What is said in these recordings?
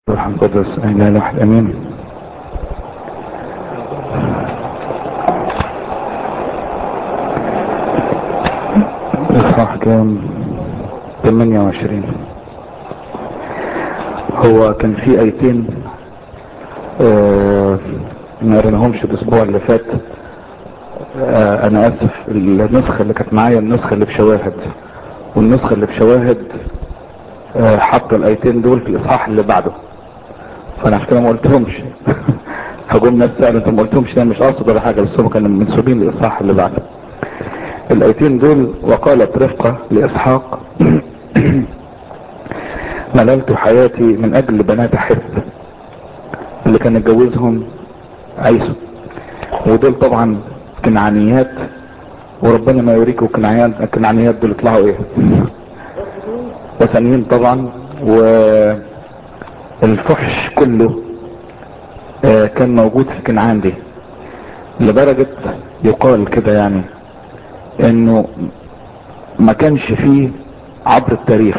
روح القدس اله الواحد امين اصحاح كام 28 هو كان في ايتين آه ما قريناهمش الاسبوع اللي فات آه انا اسف النسخة اللي كانت معايا النسخة اللي بشواهد والنسخة اللي بشواهد آه حط الايتين دول في الاصحاح اللي بعده فانا عشان كده ما قلتهمش هجوم ناس سأل انت ما قلتهمش ده مش قاصد ولا حاجة بس هم كانوا منسوبين للاصحاح اللي بعده الايتين دول وقالت رفقة لاسحاق مللت حياتي من اجل بنات حب اللي كان اتجوزهم عيسو ودول طبعا كنعانيات وربنا ما يوريكوا كنعانيات الكنعانيات دول يطلعوا ايه وثنيين طبعا والفحش كله آه كان موجود في كنعان دي لدرجة يقال كده يعني انه ما كانش فيه عبر التاريخ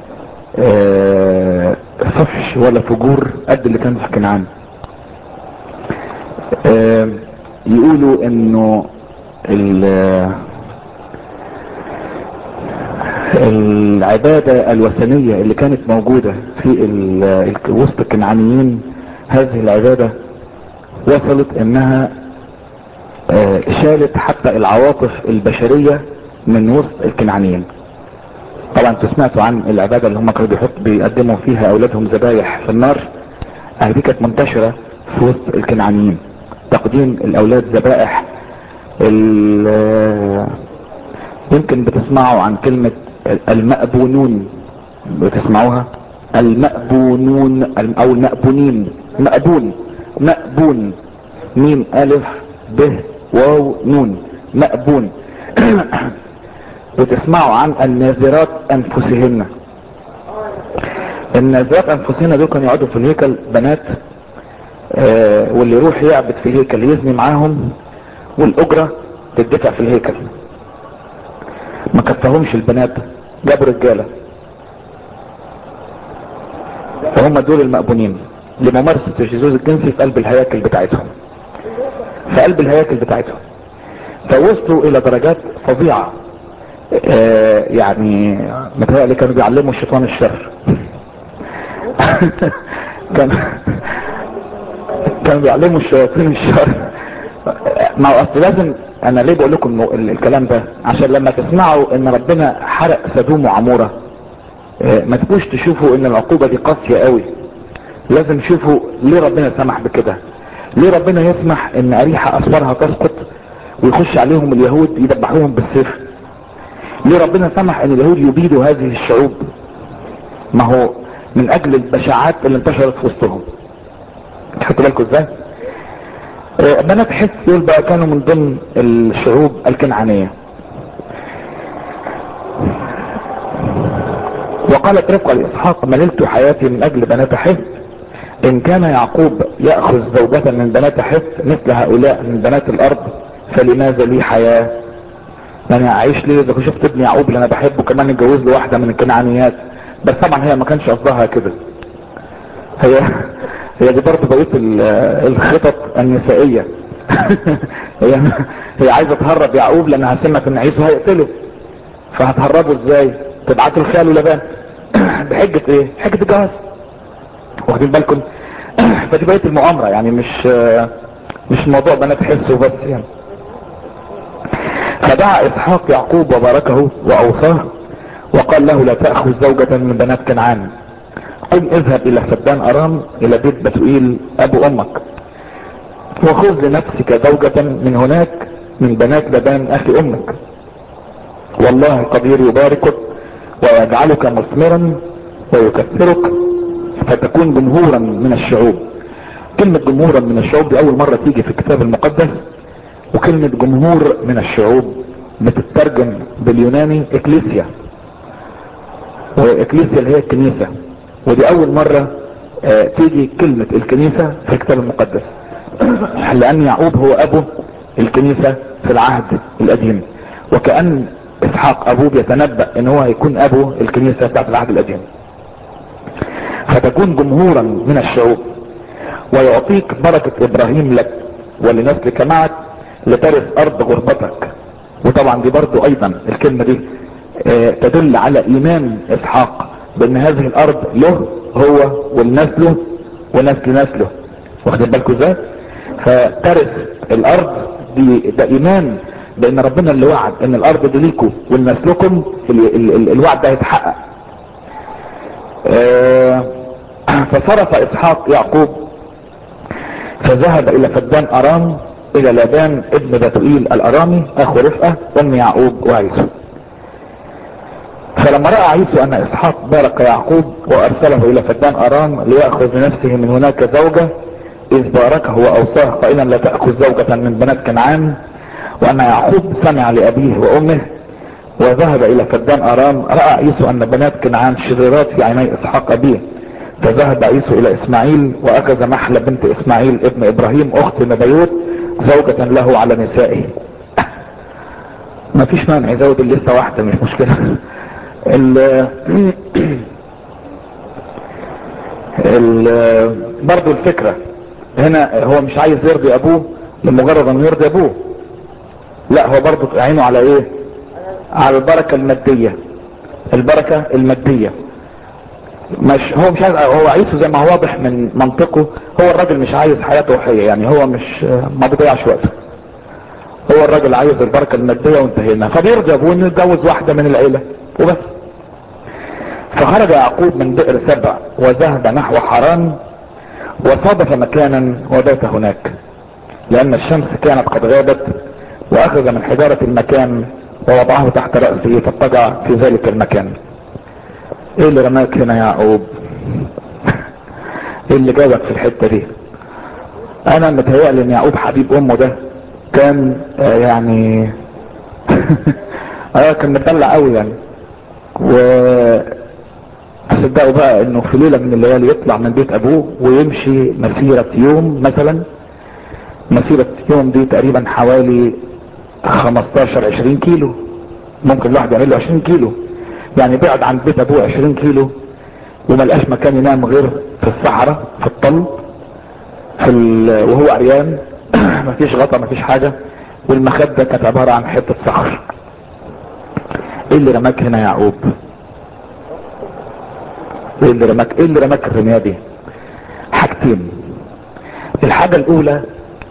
آه فحش ولا فجور قد اللي كان في كنعان آه يقولوا انه العبادة الوثنية اللي كانت موجودة في وسط الكنعانيين هذه العبادة وصلت انها شالت حتى العواطف البشرية من وسط الكنعانيين طبعا انتوا سمعتوا عن العبادة اللي هم كانوا بيحط بيقدموا فيها اولادهم ذبايح في النار دي كانت منتشرة في وسط الكنعانيين تقديم الاولاد ذبائح يمكن بتسمعوا عن كلمة المأبونون بتسمعوها المأبونون او المأبونين مأبون مأبون ميم ألف ب واو نون مأبون وتسمعوا عن الناذرات أنفسهن الناذرات أنفسهن دول كانوا يقعدوا في الهيكل بنات آه واللي يروح يعبد في الهيكل يزني معاهم والأجرة تدفع في الهيكل ما كفاهمش البنات جابوا رجالة فهم دول المأبونين لممارسة الشذوذ الجنسي في قلب الهياكل بتاعتهم في قلب الهياكل بتاعتهم فوصلوا الى درجات فظيعة آه يعني متهيألي كانوا بيعلموا الشيطان الشر كان كانوا بيعلموا الشياطين الشر ما هو اصل لازم انا ليه بقول لكم الكلام ده عشان لما تسمعوا ان ربنا حرق سدوم وعمورة آه ما تبقوش تشوفوا ان العقوبة دي قاسية قوي لازم تشوفوا ليه ربنا سمح بكده ليه ربنا يسمح ان اريحة اسوارها تسقط ويخش عليهم اليهود يذبحوهم بالسيف ليه ربنا سمح ان اليهود يبيدوا هذه الشعوب ما هو من اجل البشاعات اللي انتشرت في وسطهم خدتوا بالكم ازاي آه بنات حس دول بقى كانوا من ضمن الشعوب الكنعانية وقالت رفقة لإسحاق مللت حياتي من أجل بنات حث إن كان يعقوب يأخذ زوجة من بنات حث مثل هؤلاء من بنات الأرض فلماذا لي حياة أنا أعيش ليه إذا شفت ابن يعقوب اللي أنا بحبه كمان اتجوز له واحدة من الكنعانيات بس طبعا هي ما كانش قصدها كده هي هي دي برضه بقيت الخطط النسائية هي هي عايزة تهرب يعقوب لأنها سمعت إن عيسو هيقتله فهتهربه إزاي؟ تبعته لخاله لبان بحجة إيه؟ حجة الجواز واخدين بالكم فدي بقية المؤامرة يعني مش مش موضوع بنات حس وبس يعني فدعا اسحاق يعقوب وباركه واوصاه وقال له لا تأخذ زوجة من بنات كنعان قم اذهب الى فدان ارام الى بيت بتوئيل ابو امك وخذ لنفسك زوجة من هناك من بنات لبان اخي امك والله قدير يباركك ويجعلك مثمرا ويكثرك فتكون جمهورا من الشعوب كلمة جمهورا من الشعوب دي اول مرة تيجي في الكتاب المقدس وكلمة جمهور من الشعوب بتترجم باليوناني اكليسيا واكليسيا اللي هي الكنيسة ودي اول مرة اه تيجي كلمة الكنيسة في الكتاب المقدس لان يعقوب هو ابو الكنيسة في العهد القديم وكأن اسحاق ابوه بيتنبأ ان هو هيكون ابو الكنيسة بتاعت العهد القديم فتكون جمهورا من الشعوب ويعطيك بركة ابراهيم لك ولنسلك معك لترث ارض غربتك وطبعا دي برضو ايضا الكلمة دي اه تدل على ايمان اسحاق بان هذه الارض له هو ولنسله ونسل نسله واخدين بالكم ازاي فترث الارض دي ده ايمان بان ربنا اللي وعد ان الارض دي ليكم ولنسلكم ال ال ال الوعد ده هيتحقق اه فصرف اسحاق يعقوب فذهب الى فدان ارام الى لابان ابن بتوئيل الارامي اخو رفقه ام يعقوب وعيسو فلما رأى عيسو ان اسحاق بارك يعقوب وارسله الى فدان ارام ليأخذ لنفسه من هناك زوجة اذ باركه واوصاه قائلا لا تأخذ زوجة من بنات كنعان وان يعقوب سمع لابيه وامه وذهب الى فدان ارام رأى عيسو ان بنات كنعان شريرات في عيني اسحاق ابيه فذهب عيسو الى اسماعيل واخذ محلى بنت اسماعيل ابن ابراهيم اخت نبيوت زوجة له على نسائه ما فيش مانع يزود الليستة واحدة مش مشكلة ال ال برضو الفكرة هنا هو مش عايز يرضي ابوه لمجرد انه يرضي ابوه لا هو برضو عينه على ايه على البركة المادية البركة المادية مش هو مش عايز هو عيسو زي ما هو واضح من منطقه هو الراجل مش عايز حياته روحية يعني هو مش ما بيضيعش وقته هو الراجل عايز البركة المادية وانتهينا فبيرضى ابوه انه يتجوز واحدة من العيلة وبس فخرج يعقوب من بئر سبع وذهب نحو حران وصادف مكانا وبات هناك لان الشمس كانت قد غابت واخذ من حجارة المكان ووضعه تحت رأسه فاضطجع في ذلك المكان ايه اللي رماك هنا يا يعقوب ايه اللي جابك في الحتة دي انا متهيألي ان يعقوب حبيب امه ده كان آه يعني اه كان مدلع قوي يعني و تصدقوا بقى انه في ليلة من الليالي يطلع من بيت ابوه ويمشي مسيرة يوم مثلا مسيرة يوم دي تقريبا حوالي 15 20 كيلو ممكن الواحد يعمل له 20 كيلو يعني بعد عن بيت ابوه 20 كيلو وما لقاش مكان ينام غير في الصحراء في الطل في وهو عريان مفيش غطا مفيش حاجة والمخدة كانت عبارة عن حتة صخر ايه اللي رماك هنا يا يعقوب ايه اللي رماك ايه اللي رماك الرمية دي حاجتين الحاجة الاولى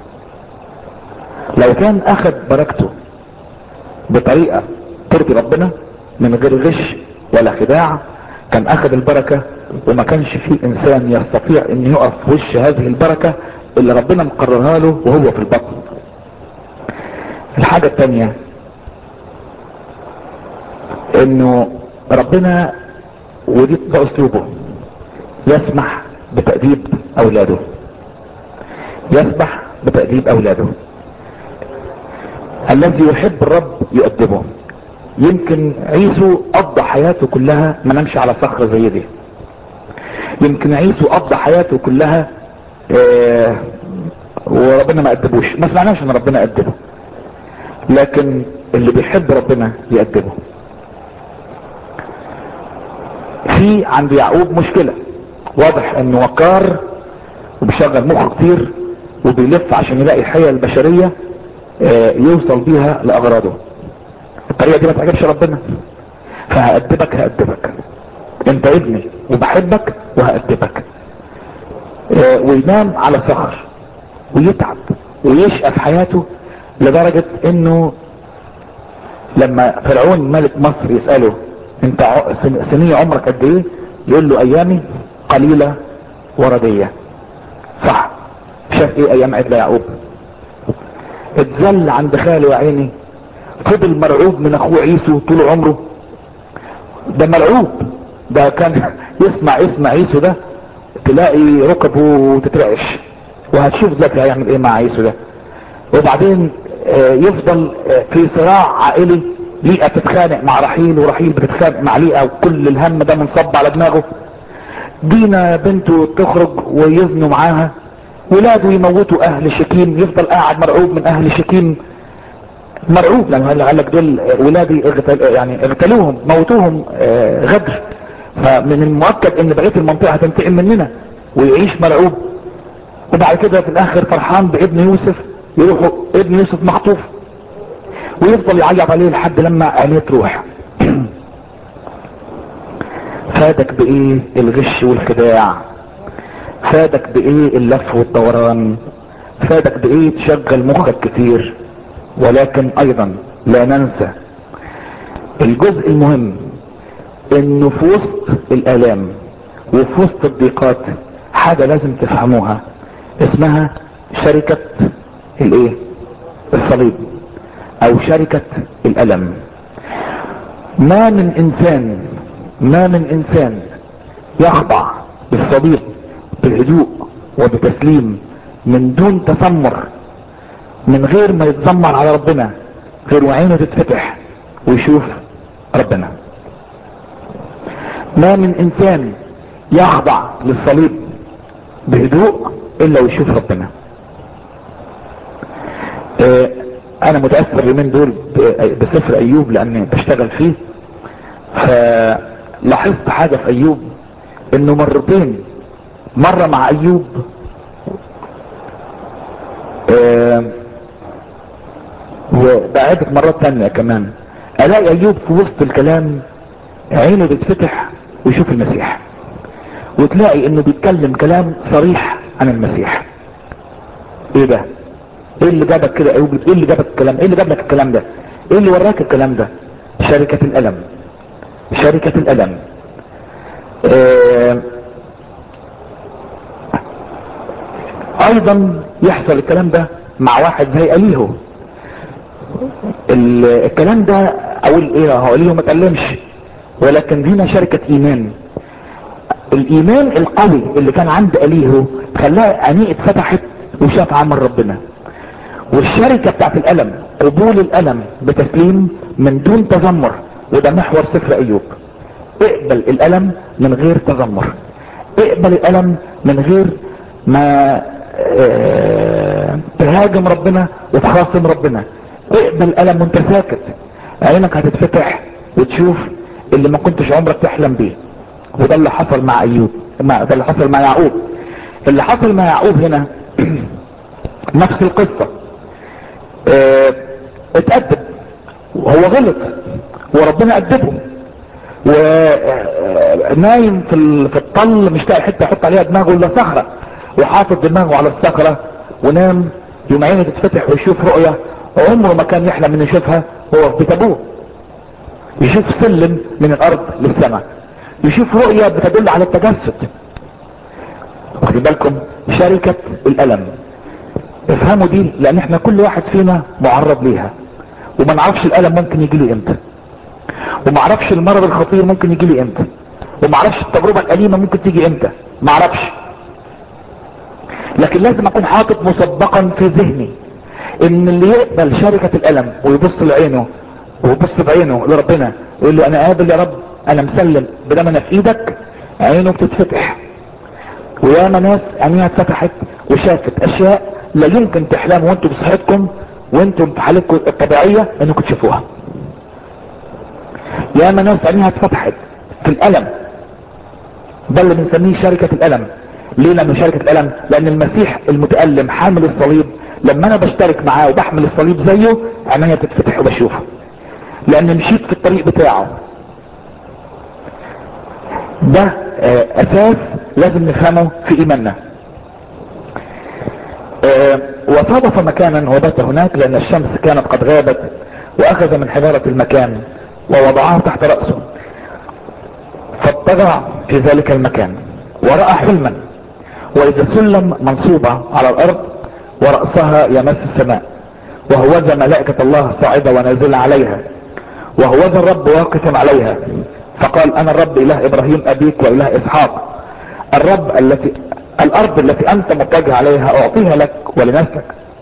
لو كان اخذ بركته بطريقة ترضي ربنا من غير غش ولا خداع كان اخذ البركة وما كانش فيه انسان يستطيع ان يقف في وش هذه البركة اللي ربنا مقررها له وهو في البطن الحاجة التانية انه ربنا ودي ده اسلوبه يسمح بتأديب اولاده يسمح بتأديب اولاده الذي يحب الرب يؤدبه يمكن عيسو قضى حياته كلها ما نمشي على صخرة زي دي يمكن عيسو قضى حياته كلها اه وربنا ما أدبوش ما سمعناش ان ربنا أدبه لكن اللي بيحب ربنا يأدبه في عند يعقوب مشكلة واضح انه وقار وبيشغل مخه كتير وبيلف عشان يلاقي الحياة البشرية اه يوصل بيها لأغراضه الطريقة دي ما تعجبش ربنا فهأدبك هأدبك انت ابني وبحبك وهأدبك اه وينام على صخر ويتعب ويشقى في حياته لدرجة انه لما فرعون ملك مصر يسأله انت سنية عمرك قد ايه يقول له ايامي قليلة وردية صح شاف ايه ايام عدل يعقوب اتذل عند خاله يا عيني فضل مرعوب من اخوه عيسو طول عمره ده مرعوب ده كان يسمع اسم عيسو ده تلاقي ركبه تترعش وهتشوف دلوقتي هيعمل ايه مع عيسو ده وبعدين آه يفضل آه في صراع عائلي ليئة تتخانق مع رحيل ورحيل بتتخانق مع ليئة وكل الهم ده منصب على دماغه دينا بنته تخرج ويزنوا معاها ولاده يموتوا اهل شكيم يفضل قاعد مرعوب من اهل شكيم مرعوب لانه قال لك دول ولادي اغتل يعني اغتلوهم موتوهم غدر فمن المؤكد ان بقية المنطقة هتنتقم مننا ويعيش مرعوب وبعد كده في الاخر فرحان بابن يوسف يروحوا ابن يوسف مخطوف ويفضل يعيط عليه لحد لما عينيه تروح فادك بايه الغش والخداع فادك بايه اللف والدوران فادك بايه تشغل مخك كتير ولكن ايضا لا ننسى الجزء المهم انه في وسط الالام وفي وسط الضيقات حاجة لازم تفهموها اسمها شركة الايه الصليب او شركة الالم ما من انسان ما من انسان يخضع بالصليب بهدوء وبتسليم من دون تسمر من غير ما يتذمر على ربنا غير وعينه تتفتح ويشوف ربنا ما من انسان يخضع للصليب بهدوء الا ويشوف ربنا اه انا متأثر اليومين دول بسفر ايوب لاني بشتغل فيه فلاحظت حاجة في ايوب انه مرتين مرة مع ايوب اه وبعدة مرات تانية كمان الاقي ايوب في وسط الكلام عينه بتفتح ويشوف المسيح وتلاقي انه بيتكلم كلام صريح عن المسيح ايه ده ايه اللي جابك كده ايوب ايه اللي جابك الكلام ايه اللي جاب لك الكلام ده ايه اللي وراك الكلام ده شركة الالم شركة الالم اه ايضا يحصل الكلام ده مع واحد زي اليهو الكلام ده اقول ايه هو اليهو ما اتألمش ولكن هنا شركة ايمان الايمان القوي اللي كان عند اليهو خلاه عينيه اتفتحت وشاف عمل ربنا والشركة بتاعت الالم قبول الالم بتسليم من دون تذمر وده محور سفر ايوب اقبل الالم من غير تذمر اقبل الالم من غير ما اه تهاجم ربنا وتخاصم ربنا اقبل الالم وانت ساكت عينك هتتفتح وتشوف اللي ما كنتش عمرك تحلم بيه وده اللي حصل مع ايوب ما ده اللي حصل مع يعقوب اللي حصل مع يعقوب هنا نفس القصة اه اتأدب وهو غلط وربنا أدبه ونايم في في الطل مش لاقي حته يحط عليها دماغه الا صخره وحاطط دماغه على الصخره ونام يوم عينه تتفتح ويشوف رؤيه عمره ما كان يحلم انه يشوفها هو في بيت ابوه يشوف سلم من الارض للسماء يشوف رؤية بتدل على التجسد واخدين بالكم شركة الالم افهموا دي لان احنا كل واحد فينا معرض ليها وما نعرفش الالم ممكن يجي لي امتى وما اعرفش المرض الخطير ممكن يجي لي امتى وما اعرفش التجربة الاليمة ممكن تيجي امتى ما اعرفش لكن لازم اكون حاطط مسبقا في ذهني ان اللي يقبل شركة الالم ويبص لعينه ويبص بعينه لربنا ويقول له انا قابل يا رب انا مسلم بدم انا في ايدك عينه بتتفتح وياما ناس عينيها اتفتحت وشافت اشياء لا يمكن تحلموا وانتم بصحتكم وانتم في حالتكم الطبيعية انكم تشوفوها ياما ناس عينيها اتفتحت في الالم ده اللي بنسميه شركة الالم ليه لانه شركة الالم لان المسيح المتألم حامل الصليب لما انا بشترك معاه وبحمل الصليب زيه عينيا بتتفتح وبشوفه لان مشيت في الطريق بتاعه ده آه اساس لازم نفهمه في ايماننا آه وصادف مكانا وبات هناك لان الشمس كانت قد غابت واخذ من حجارة المكان ووضعها تحت رأسه فاضطجع في ذلك المكان ورأى حلما واذا سلم منصوبة على الارض ورأسها يمس السماء وهوذا ملائكة الله صاعدة ونازلة عليها وهوذا الرب واقف عليها فقال انا الرب اله ابراهيم ابيك واله اسحاق الرب التي الارض التي انت متجه عليها اعطيها لك ولنسلك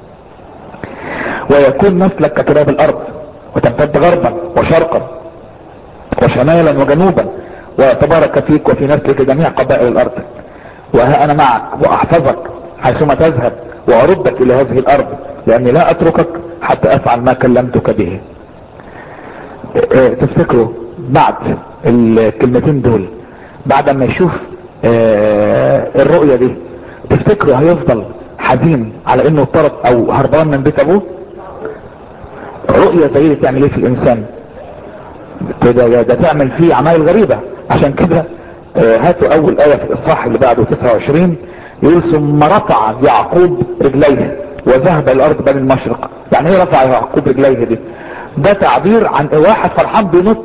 ويكون نسلك كتراب الارض وتمتد غربا وشرقا وشمالا وجنوبا ويتبارك فيك وفي نسلك جميع قبائل الارض وها انا معك واحفظك حيثما تذهب واردك الى هذه الارض لاني لا اتركك حتى افعل ما كلمتك به اه تفتكروا بعد الكلمتين دول بعد ما يشوف آه الرؤية دي تفتكروا هيفضل حزين على انه اضطرب او هربان من بيت ابوه رؤية زي دي تعمل ايه في الانسان ده, ده تعمل فيه عمايل غريبة عشان كده آه هاتوا اول اية في الاصحاح اللي بعده 29 يقول ثم رفع يعقوب رجليه وذهب الارض بني المشرق يعني ايه رفع يعقوب رجليه دي ده تعبير عن واحد فرحان بينط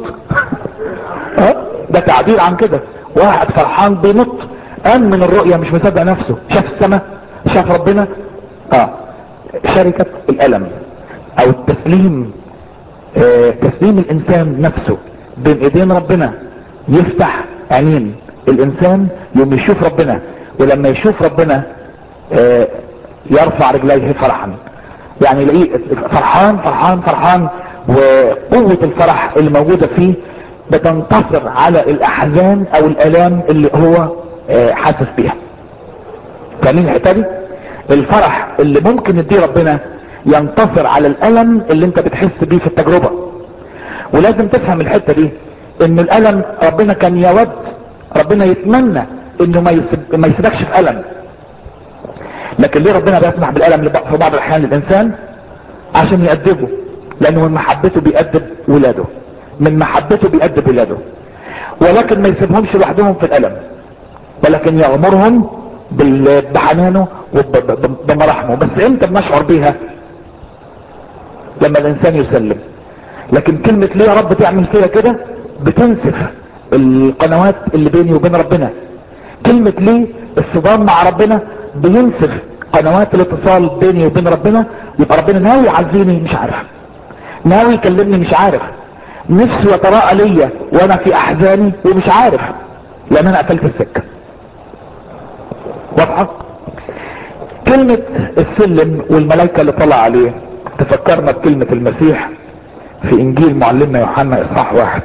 ده تعبير عن كده واحد فرحان بينط قام من الرؤية مش مصدق نفسه شاف السماء شاف ربنا اه شركة الالم او التسليم آه تسليم الانسان نفسه بين ايدين ربنا يفتح عينين الانسان يوم يشوف ربنا ولما يشوف ربنا آه يرفع رجليه فرحا يعني يلاقيه فرحان فرحان فرحان وقوة الفرح اللي موجودة فيه بتنتصر على الاحزان او الالام اللي هو آه حاسس بيها فاهمين الحته دي الفرح اللي ممكن يديه ربنا ينتصر على الالم اللي انت بتحس بيه في التجربة ولازم تفهم الحتة دي ان الالم ربنا كان يود ربنا يتمنى انه ما, يسب ما يسيبكش في الم لكن ليه ربنا بيسمح بالالم في بعض الاحيان للانسان عشان يأدبه لانه من محبته بيأدب ولاده من محبته بيأدب ولاده ولكن ما يسيبهمش لوحدهم في الالم ولكن يغمرهم بحنانه وبمراحمه بس امتى بنشعر بيها لما الانسان يسلم لكن كلمة ليه يا رب تعمل فيها كده بتنسف القنوات اللي بيني وبين ربنا كلمة ليه الصدام مع ربنا بينسف قنوات الاتصال بيني وبين ربنا يبقى ربنا ناوي يعزيني مش عارف ناوي يكلمني مش عارف نفسه يتراءى ليا وانا في احزاني ومش عارف لان انا قفلت السكة واضحة كلمة السلم والملائكة اللي طلع عليه تفكرنا بكلمة المسيح في انجيل معلمنا يوحنا اصحاح واحد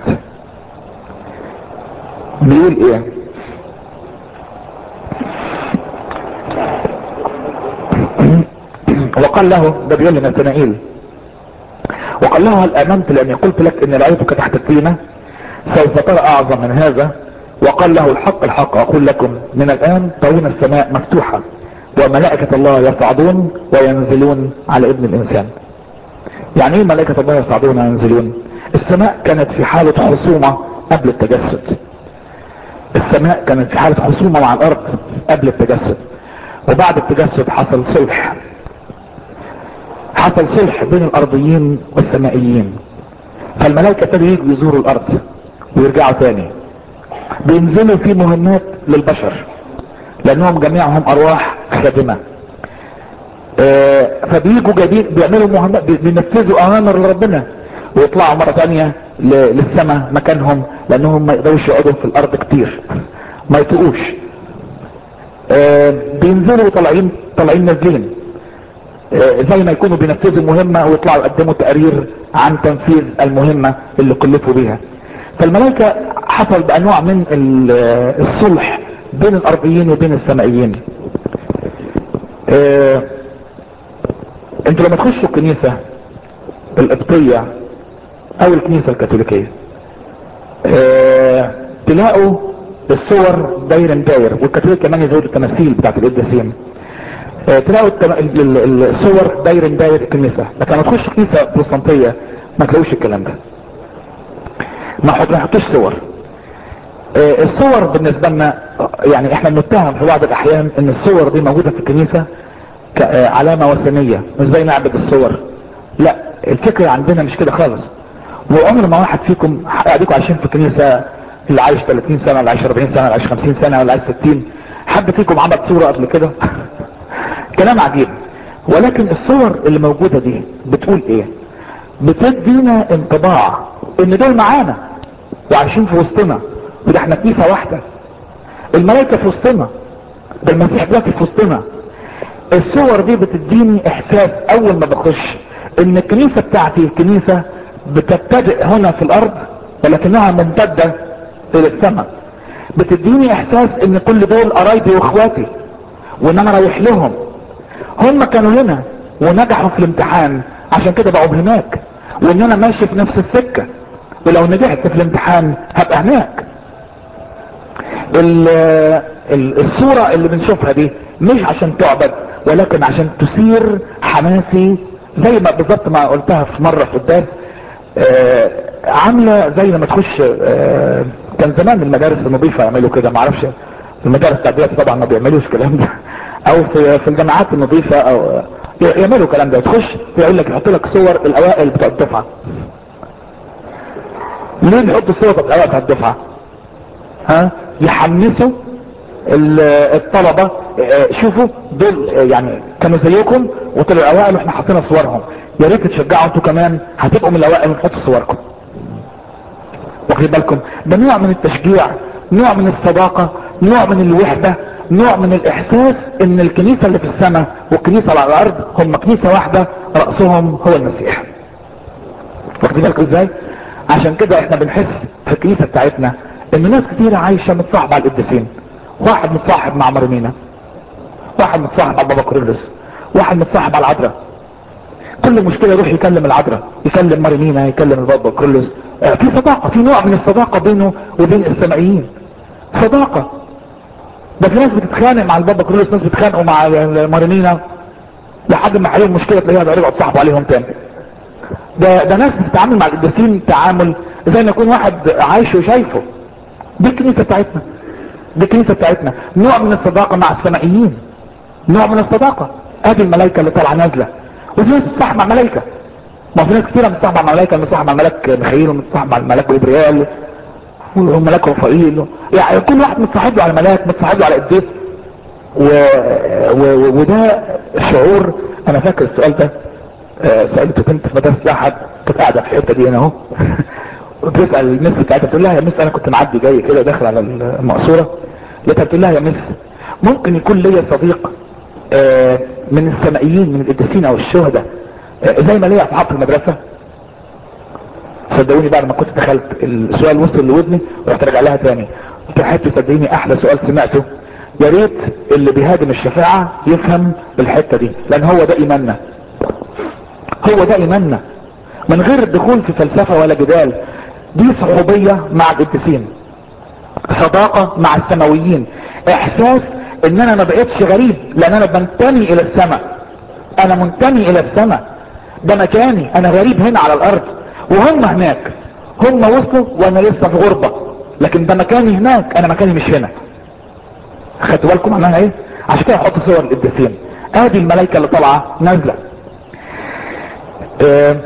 بيقول ايه وقال له ده بيقول لنتنائيل وقال له هل امنت لاني قلت لك ان رأيتك تحت الطينة سوف ترى اعظم من هذا وقال له الحق الحق اقول لكم من الان ترون السماء مفتوحة وملائكة الله يصعدون وينزلون على ابن الانسان يعني ايه ملائكة الله يصعدون وينزلون السماء كانت في حالة خصومة قبل التجسد السماء كانت في حالة خصومة مع الارض قبل التجسد وبعد التجسد حصل صلح حصل صلح بين الارضيين والسمائيين فالملائكة ابتدوا يجوا يزوروا الارض ويرجعوا تاني بينزلوا في مهمات للبشر لانهم جميعهم ارواح خادمة اه فبيجوا جديد بيعملوا مهمات بينفذوا اوامر لربنا ويطلعوا مرة تانية للسماء مكانهم لانهم ما يقدروش يقعدوا في الارض كتير ما يطقوش اه بينزلوا طالعين طالعين نازلين اه زي ما يكونوا بينفذوا مهمة ويطلعوا يقدموا تقارير عن تنفيذ المهمة اللي كلفوا بيها فالملائكة حصل بقى نوع من الصلح بين الارضيين وبين السمائيين اه انتوا لما تخشوا الكنيسة القبطية او الكنيسة الكاثوليكية اه تلاقوا الصور داير داير والكاثوليك كمان يزودوا التماثيل بتاعت القداسين اه تلاقوا الصور داير داير الكنيسة لكن لما تخش كنيسة بروتستانتية ما تلاقوش الكلام ده ما يحطوش صور اه الصور بالنسبة لنا يعني احنا بنتهم في بعض الاحيان ان الصور دي موجودة في الكنيسة كعلامة وثنية مش زي نعبد الصور لا الفكرة عندنا مش كده خالص وعمر ما واحد فيكم قاعديكم عايشين في الكنيسة اللي عايش 30 سنة اللي عايش 40 سنة اللي عايش 50 سنة اللي عايش 60 حد فيكم عمل صورة قبل كده كلام عجيب ولكن الصور اللي موجودة دي بتقول ايه بتدينا انطباع ان دول معانا وعايشين في وسطنا وده احنا كنيسة واحدة الملائكة في وسطنا ده المسيح دلوقتي في وسطنا الصور دي بتديني احساس اول ما بخش ان الكنيسة بتاعتي كنيسة بتبتدئ هنا في الارض ولكنها ممتدة الى السماء بتديني احساس ان كل دول قرايبي واخواتي وان انا رايح لهم هم كانوا هنا ونجحوا في الامتحان عشان كده بقوا هناك وان انا ماشي في نفس السكة ولو نجحت في الامتحان هبقى هناك ال- ال- الصورة اللي بنشوفها دي مش عشان تعبد ولكن عشان تثير حماسي زي ما بالظبط ما قلتها في مرة في الدرس آه، عاملة زي لما تخش آه، كان زمان المدارس النظيفة يعملوا كده معرفش المدارس بتاعت دلوقتي طبعا ما بيعملوش الكلام ده او في في الجامعات النظيفة او يعملوا الكلام ده تخش يقول لك يحط لك صور الاوائل بتوع الدفعة ليه نحط صور بتاع الاوائل بتاع الدفعة ها يحمسوا ال- الطلبة آه، شوفوا دول آه، يعني كانوا زيكم وطلعوا اوائل واحنا حاطين صورهم يا ريت تشجعوا انتوا كمان هتبقوا من الاوائل ونحط صوركم واخدين بالكم ده نوع من التشجيع نوع من الصداقة نوع من الوحدة نوع من الاحساس ان الكنيسة اللي في السماء والكنيسة اللي على الارض هم كنيسة واحدة رأسهم هو المسيح واخدين بالكم ازاي عشان كده احنا بنحس في الكنيسة بتاعتنا ان ناس كتير عايشة متصاحبة على القديسين واحد متصاحب مع مرمينا واحد متصاحب على بابا كوريلوس واحد متصاحب على العذراء كل مشكلة يروح يكلم العذراء يكلم مريمينا يكلم البابا كرولوس آه، في صداقة في نوع من الصداقة بينه وبين السمائيين صداقة ده في ناس بتتخانق مع البابا كرولوس ناس بيتخانقوا مع مريمينا لحد ما عليهم مشكلة تلاقيها بقى رجعوا تصاحبوا عليهم تاني ده ده ناس بتتعامل مع القديسين تعامل زي ما يكون واحد عايش وشايفه دي الكنيسة بتاعتنا دي الكنيسة بتاعتنا نوع من الصداقة مع السمائيين نوع من الصداقة ادي الملائكة اللي طالعة نازلة وفي ناس بتصاحب مع ملائكة ما في ناس كتيرة متصاحبة مع ملائكة متصاحبة مع ملك ميخائيل ومتصاحبة مع الملاك جبريل وملاك رفائيل يعني كل واحد متصاحب له على ملاك متصاحب له على قديس و... و... وده شعور انا فاكر السؤال ده آه، سألته بنت في مدرسة احد كانت قاعدة في الحتة دي هنا اهو بتسأل المس بتاعتها تقول لها يا مس انا كنت معدي جاي كده داخل على المقصورة لقيتها بتقول لها يا مس ممكن يكون ليا صديق آه، من السمائيين من القديسين او الشهداء آه، زي ما ليا اصحاب في المدرسة صدقوني بعد ما كنت دخلت السؤال وصل لودني ورحت راجع لها تاني قلت لها حته صدقيني احلى سؤال سمعته يا ريت اللي بيهاجم الشفاعة يفهم الحتة دي لان هو ده ايماننا هو ده ايماننا من غير الدخول في فلسفة ولا جدال دي صحوبية مع القديسين صداقة مع السماويين احساس ان انا ما بقتش غريب لان انا بنتمي الى السماء انا منتمي الى السماء ده مكاني انا غريب هنا على الارض وهم هناك هم وصلوا وانا لسه في غربة لكن ده مكاني هناك انا مكاني مش هنا خدتوا بالكم معناها ايه عشان كده احط صور القديسين ادي الملائكة اللي طالعة نازلة آه،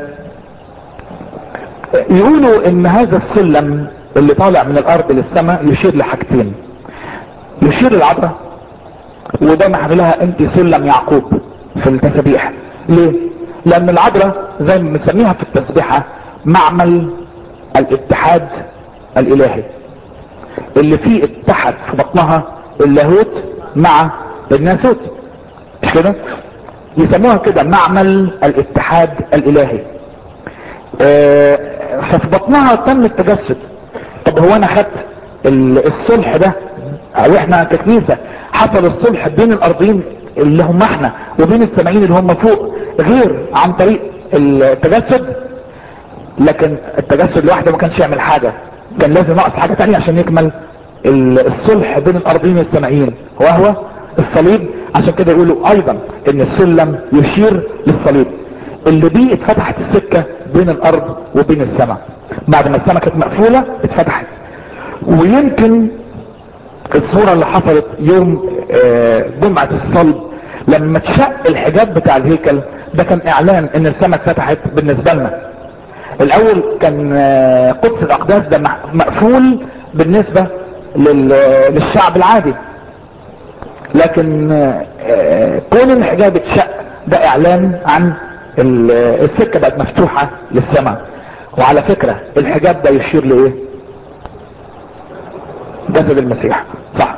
يقولوا ان هذا السلم اللي طالع من الارض للسماء يشير لحاجتين يشير للعذراء وده محل لها انت سلم يعقوب في التسبيح ليه لان العذراء زي ما بنسميها في التسبيحة معمل الاتحاد الالهي اللي فيه اتحد في بطنها اللاهوت مع الناسوت مش كده يسموها كده معمل الاتحاد الالهي آه، ففي بطنها تم التجسد طب هو انا خدت ال- الصلح ده او احنا ككنيسة حصل الصلح بين الارضين اللي هم احنا وبين السماعين اللي هم فوق غير عن طريق التجسد لكن التجسد لوحده ما كانش يعمل حاجة كان لازم ناقص حاجة تانية عشان يكمل ال- الصلح بين الارضين والسماعين وهو الصليب عشان كده يقولوا ايضا ان السلم يشير للصليب اللي بيه اتفتحت السكة بين الارض وبين السماء بعد ما السماء كانت مقفولة اتفتحت ويمكن الصورة اللي حصلت يوم آه، جمعة الصلب لما اتشق الحجاب بتاع الهيكل ده كان اعلان ان السماء اتفتحت بالنسبة لنا الاول كان آه، قدس الاقداس ده مع- مقفول بالنسبة لل- للشعب العادي لكن آه، آه، كون الحجاب اتشق ده اعلان عن ال- السكة بقت مفتوحة للسماء وعلى فكرة الحجاب ده يشير لايه جسد المسيح صح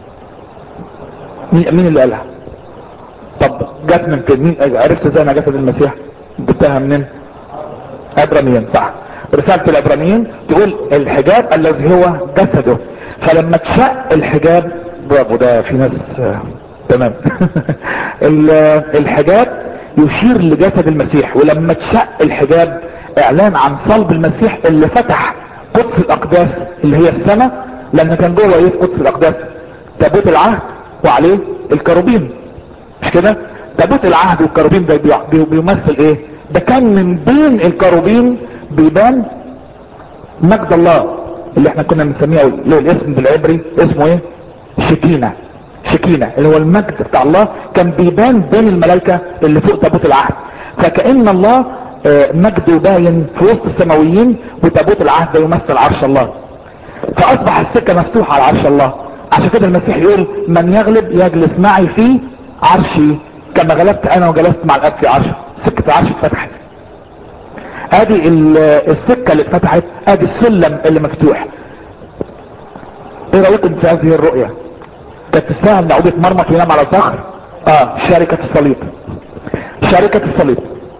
مين مين اللي قالها طب جت من فين مين عرفت ازاي انا جسد المسيح جبتها منين عبرانيين صح رسالة العبرانيين تقول الحجاب الذي هو جسده فلما اتشق الحجاب برافو ده في ناس آه، تمام ال- الحجاب يشير لجسد المسيح ولما اتشق الحجاب اعلان عن صلب المسيح اللي فتح قدس الاقداس اللي هي السماء لان كان جوه ايه في قدس الاقداس تابوت العهد وعليه الكروبيم مش كده تابوت العهد والكروبيم ده بي- بي- بيمثل ايه ده كان من بين الكروبيم بيبان مجد الله اللي احنا كنا بنسميه له الاسم بالعبري اسمه ايه شكينة شكينة اللي هو المجد بتاع الله كان بيبان بين الملائكة اللي فوق تابوت العهد فكأن الله آه، مجده باين في وسط السماويين وتابوت العهد ده يمثل عرش الله فاصبح السكة مفتوحة على عرش الله عشان كده المسيح يقول من يغلب يجلس معي في عرشي كما غلبت انا وجلست مع الاب في عرشه سكة العرش اتفتحت ادي ال- السكة اللي اتفتحت ادي السلم اللي مفتوح ايه رايكم في هذه الرؤية كانت تستاهل نعود يتمرمط وينام على صخر اه شركة الصليب شركة الصليب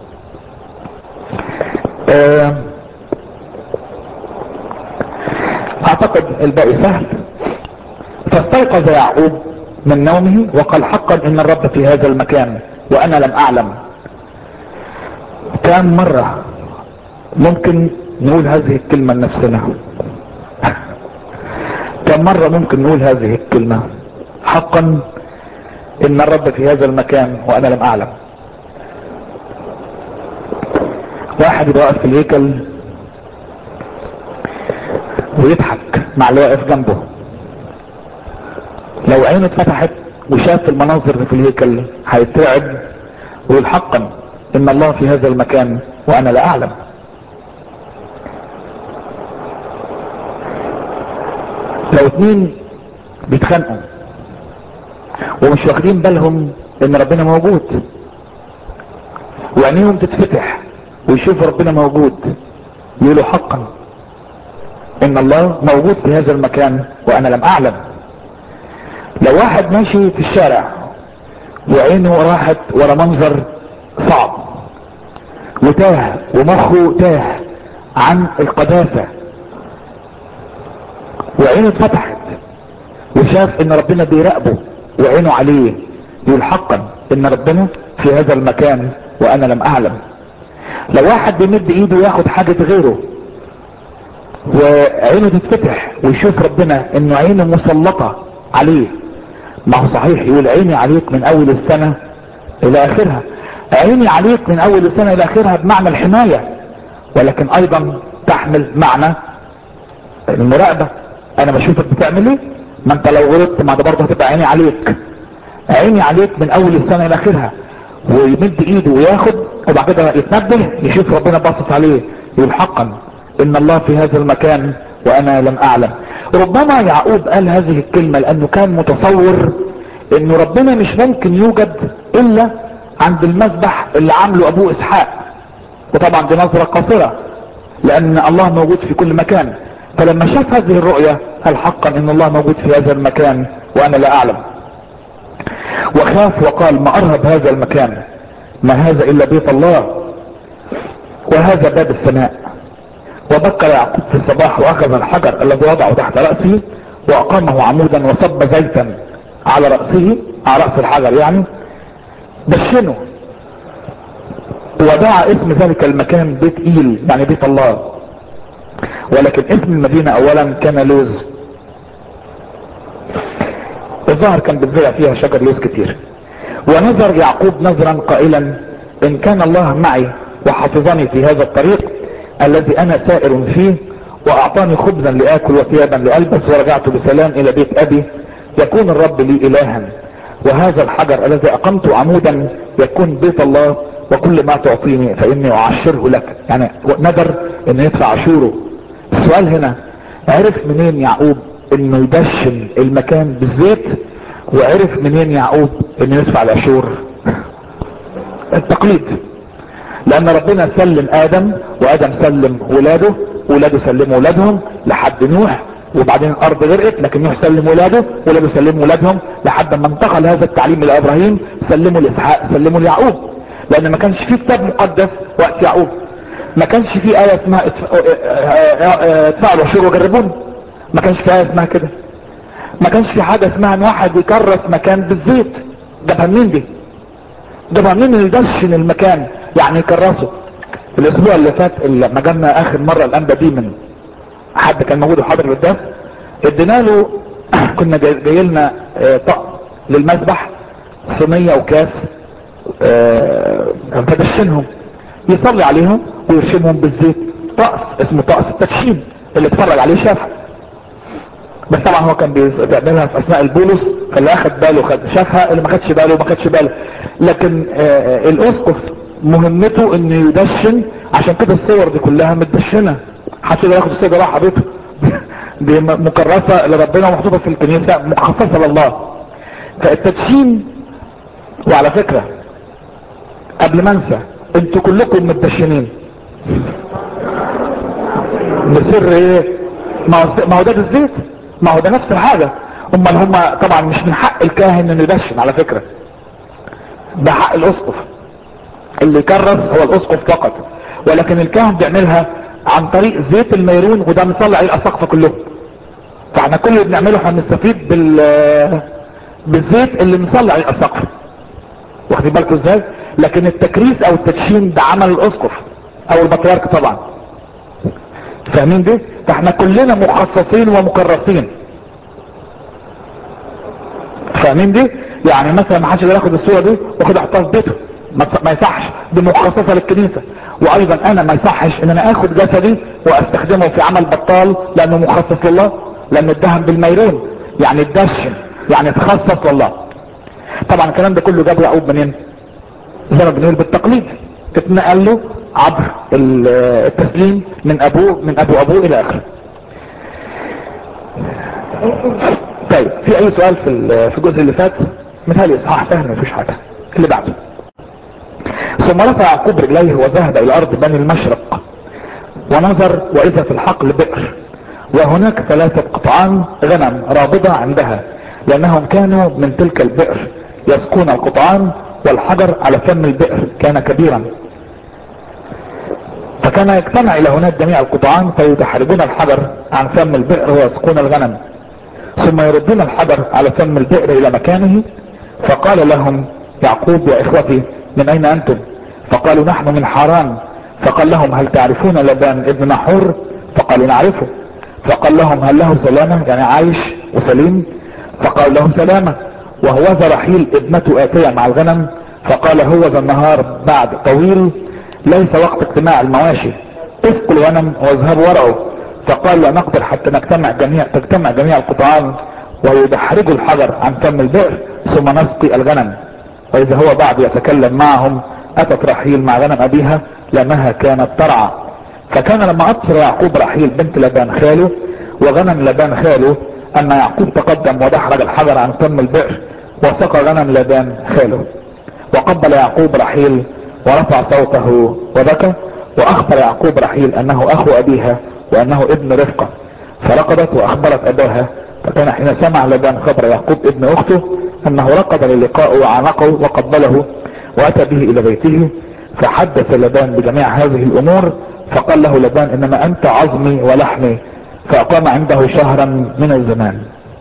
آه اعتقد الباقي سهل فاستيقظ يعقوب من نومه وقال حقا ان الرب في هذا المكان وانا لم اعلم كم مرة ممكن نقول هذه الكلمة لنفسنا كم مرة ممكن نقول هذه الكلمة حقا ان الرب في هذا المكان وانا لم اعلم واحد يبقى واقف في الهيكل ويضحك مع اللي واقف جنبه لو عينه اتفتحت وشاف المناظر اللي في الهيكل هيترعب ويقول حقا ان الله في هذا المكان وانا لا اعلم لو اتنين بيتخانقوا ومش واخدين بالهم ان ربنا موجود وعينيهم تتفتح ويشوف ربنا موجود يقولوا حقا ان الله موجود في هذا المكان وانا لم اعلم لو واحد ماشي في الشارع وعينه راحت ورا منظر صعب وتاه ومخه تاه عن القداسة وعينه اتفتحت وشاف ان ربنا بيراقبه وعينه عليه يقول حقا ان ربنا في هذا المكان وانا لم اعلم لو واحد بيمد ايده ياخد حاجة غيره وعينه تتفتح ويشوف ربنا انه عينه مسلطة عليه ما هو صحيح يقول عيني عليك من اول السنة الى اخرها عيني عليك من اول السنة الى اخرها بمعنى الحماية ولكن ايضا تحمل معنى المراقبة انا بشوفك بتعمل ايه ما انت لو غلطت ما ده برضه هتبقى عيني عليك عيني عليك من اول السنة الى اخرها ويمد ايده وياخد وبعد كده يتنبه يشوف ربنا باصص عليه يقول حقا ان الله في هذا المكان وانا لم اعلم ربما يعقوب قال هذه الكلمة لانه كان متصور انه ربنا مش ممكن يوجد الا عند المذبح اللي عامله ابوه اسحاق وطبعا دي نظرة قاصرة لان الله موجود في كل مكان فلما شاف هذه الرؤية قال حقا ان الله موجود في هذا المكان وانا لا اعلم وخاف وقال ما ارهب هذا المكان ما هذا الا بيت الله وهذا باب السماء وبكر يعقوب في الصباح واخذ الحجر الذي وضعه تحت رأسه واقامه عمودا وصب زيتا على رأسه على رأس الحجر يعني دشنه ودعا اسم ذلك المكان بيت ايل يعني بيت الله ولكن اسم المدينة اولا كان لوز الظاهر كان بتزرع فيها شجر لوز كتير ونظر يعقوب نظرا قائلا ان كان الله معي وحفظني في هذا الطريق الذي انا سائر فيه واعطاني خبزا لاكل وثيابا لالبس ورجعت بسلام الى بيت ابي يكون الرب لي الها وهذا الحجر الذي اقمت عمودا يكون بيت الله وكل ما تعطيني فاني اعشره لك يعني ندر انه يدفع عشوره السؤال هنا عرف منين يعقوب انه يدشن المكان بالزيت وعرف منين يعقوب انه يدفع العشور التقليد لان ربنا سلم ادم وادم سلم ولاده ولاده سلموا ولادهم لحد نوح وبعدين الارض غرقت لكن نوح سلم ولاده ولاده سلموا ولادهم لحد ما انتقل هذا التعليم الى ابراهيم سلموا لاسحاق سلموا ليعقوب لان ما كانش فيه كتاب مقدس وقت يعقوب ما كانش فيه آية اسمها ادفعوا العشور وجربوني ما كانش فيه آية اسمها كده ما كانش في حاجة اسمها ان واحد يكرس مكان بالزيت جابها منين دي جابها منين اللي يدشن المكان يعني يكرسه الاسبوع اللي فات لما جالنا اخر مرة الانبا دي من حد كان موجود وحاضر بالدرس ادينا له كنا جاي جاي لنا آه، طقم للمسبح صينية وكاس آه، فدشنهم يصلي عليهم ويرشمهم بالزيت طقس اسمه طقس التدشين اللي اتفرج عليه شافه بس طبعا هو كان بيز- بيعملها في اثناء البولس فاللي اخد باله خد شافها اللي ما خدش باله ما خدش باله لكن آه، الاسقف مهمته انه يدشن عشان كده الصور دي كلها متدشنه حتى لو ياخد الصور ده راح حضرته دي م- مكرسه لربنا ومحطوطه في الكنيسه مخصصه لله فالتدشين وعلى فكره قبل ما انسى انتوا كلكم متدشنين بسر ايه ما هو ما هو ده بالزيت ما هو ده نفس الحاجة امال هما طبعا مش من حق الكاهن انه يدشن على فكرة ده حق الاسقف اللي يكرس هو الاسقف فقط ولكن الكاهن بيعملها عن طريق زيت الميرون وده مصلي عليه الاساقفة كلهم فاحنا كل اللي بنعمله احنا بنستفيد بال بالزيت اللي مصلي عليه الاساقفة واخدين بالكم ازاي لكن التكريس او التدشين ده عمل الاسقف او البطريرك طبعا فاهمين دي فاحنا كلنا مخصصين ومكرسين فاهمين دي يعني مثلا ما حدش ياخد الصوره دي واخد احطها في بيته ما ما يصحش دي مخصصه للكنيسه وايضا انا ما يصحش ان انا اخد جسدي واستخدمه في عمل بطال لانه مخصص لله لانه اتدهن بالميرون يعني اتدشن يعني اتخصص لله طبعا الكلام ده كله جاب يعقوب منين زي ما بنقول بالتقليد اتنقل له عبر ال- التسليم من ابوه من ابو ابوه الى اخره طيب في اي سؤال في ال- في الجزء اللي فات مثالي اصحاح سهل مفيش حاجه اللي بعده ثم رفع يعقوب رجليه وذهب الى ارض بني المشرق ونظر واذا في الحقل بئر وهناك ثلاثة قطعان غنم رابضة عندها لانهم كانوا من تلك البئر يسقون القطعان والحجر على فم البئر كان كبيرا فكان يجتمع الى هناك جميع القطعان فيدحرجون الحجر عن فم البئر ويسقون الغنم ثم يردون الحجر على فم البئر الى مكانه فقال لهم يعقوب يا اخوتي من اين انتم فقالوا نحن من حاران فقال لهم هل تعرفون لبان ابن نحور فقالوا نعرفه فقال لهم هل له سلامة يعني عايش وسليم فقال لهم سلامة وهوذا رحيل ابنته آتية مع الغنم فقال هو ذا النهار بعد طويل ليس وقت اجتماع المواشي اسقوا الغنم واذهبوا ورعوا فقال لا نقدر حتى نجتمع جميع تجتمع جميع القطعان ويدحرجوا الحجر عن فم البئر ثم نسقي الغنم واذا هو بعد يتكلم معهم اتت رحيل مع غنم ابيها لانها كانت ترعى فكان لما ابصر يعقوب رحيل بنت لبان خاله وغنم لبان خاله ان يعقوب تقدم ودحرج الحجر عن فم البئر وسقى غنم لبان خاله وقبل يعقوب رحيل ورفع صوته وبكى واخبر يعقوب رحيل انه اخو ابيها وانه ابن رفقة فرقدت واخبرت اباها فكان حين سمع لبان خبر يعقوب ابن اخته انه رقد للقاء وعانقه وقبله واتى به الى بيته فحدث لبان بجميع هذه الامور فقال له لبان انما انت عظمي ولحمي فاقام عنده شهرا من الزمان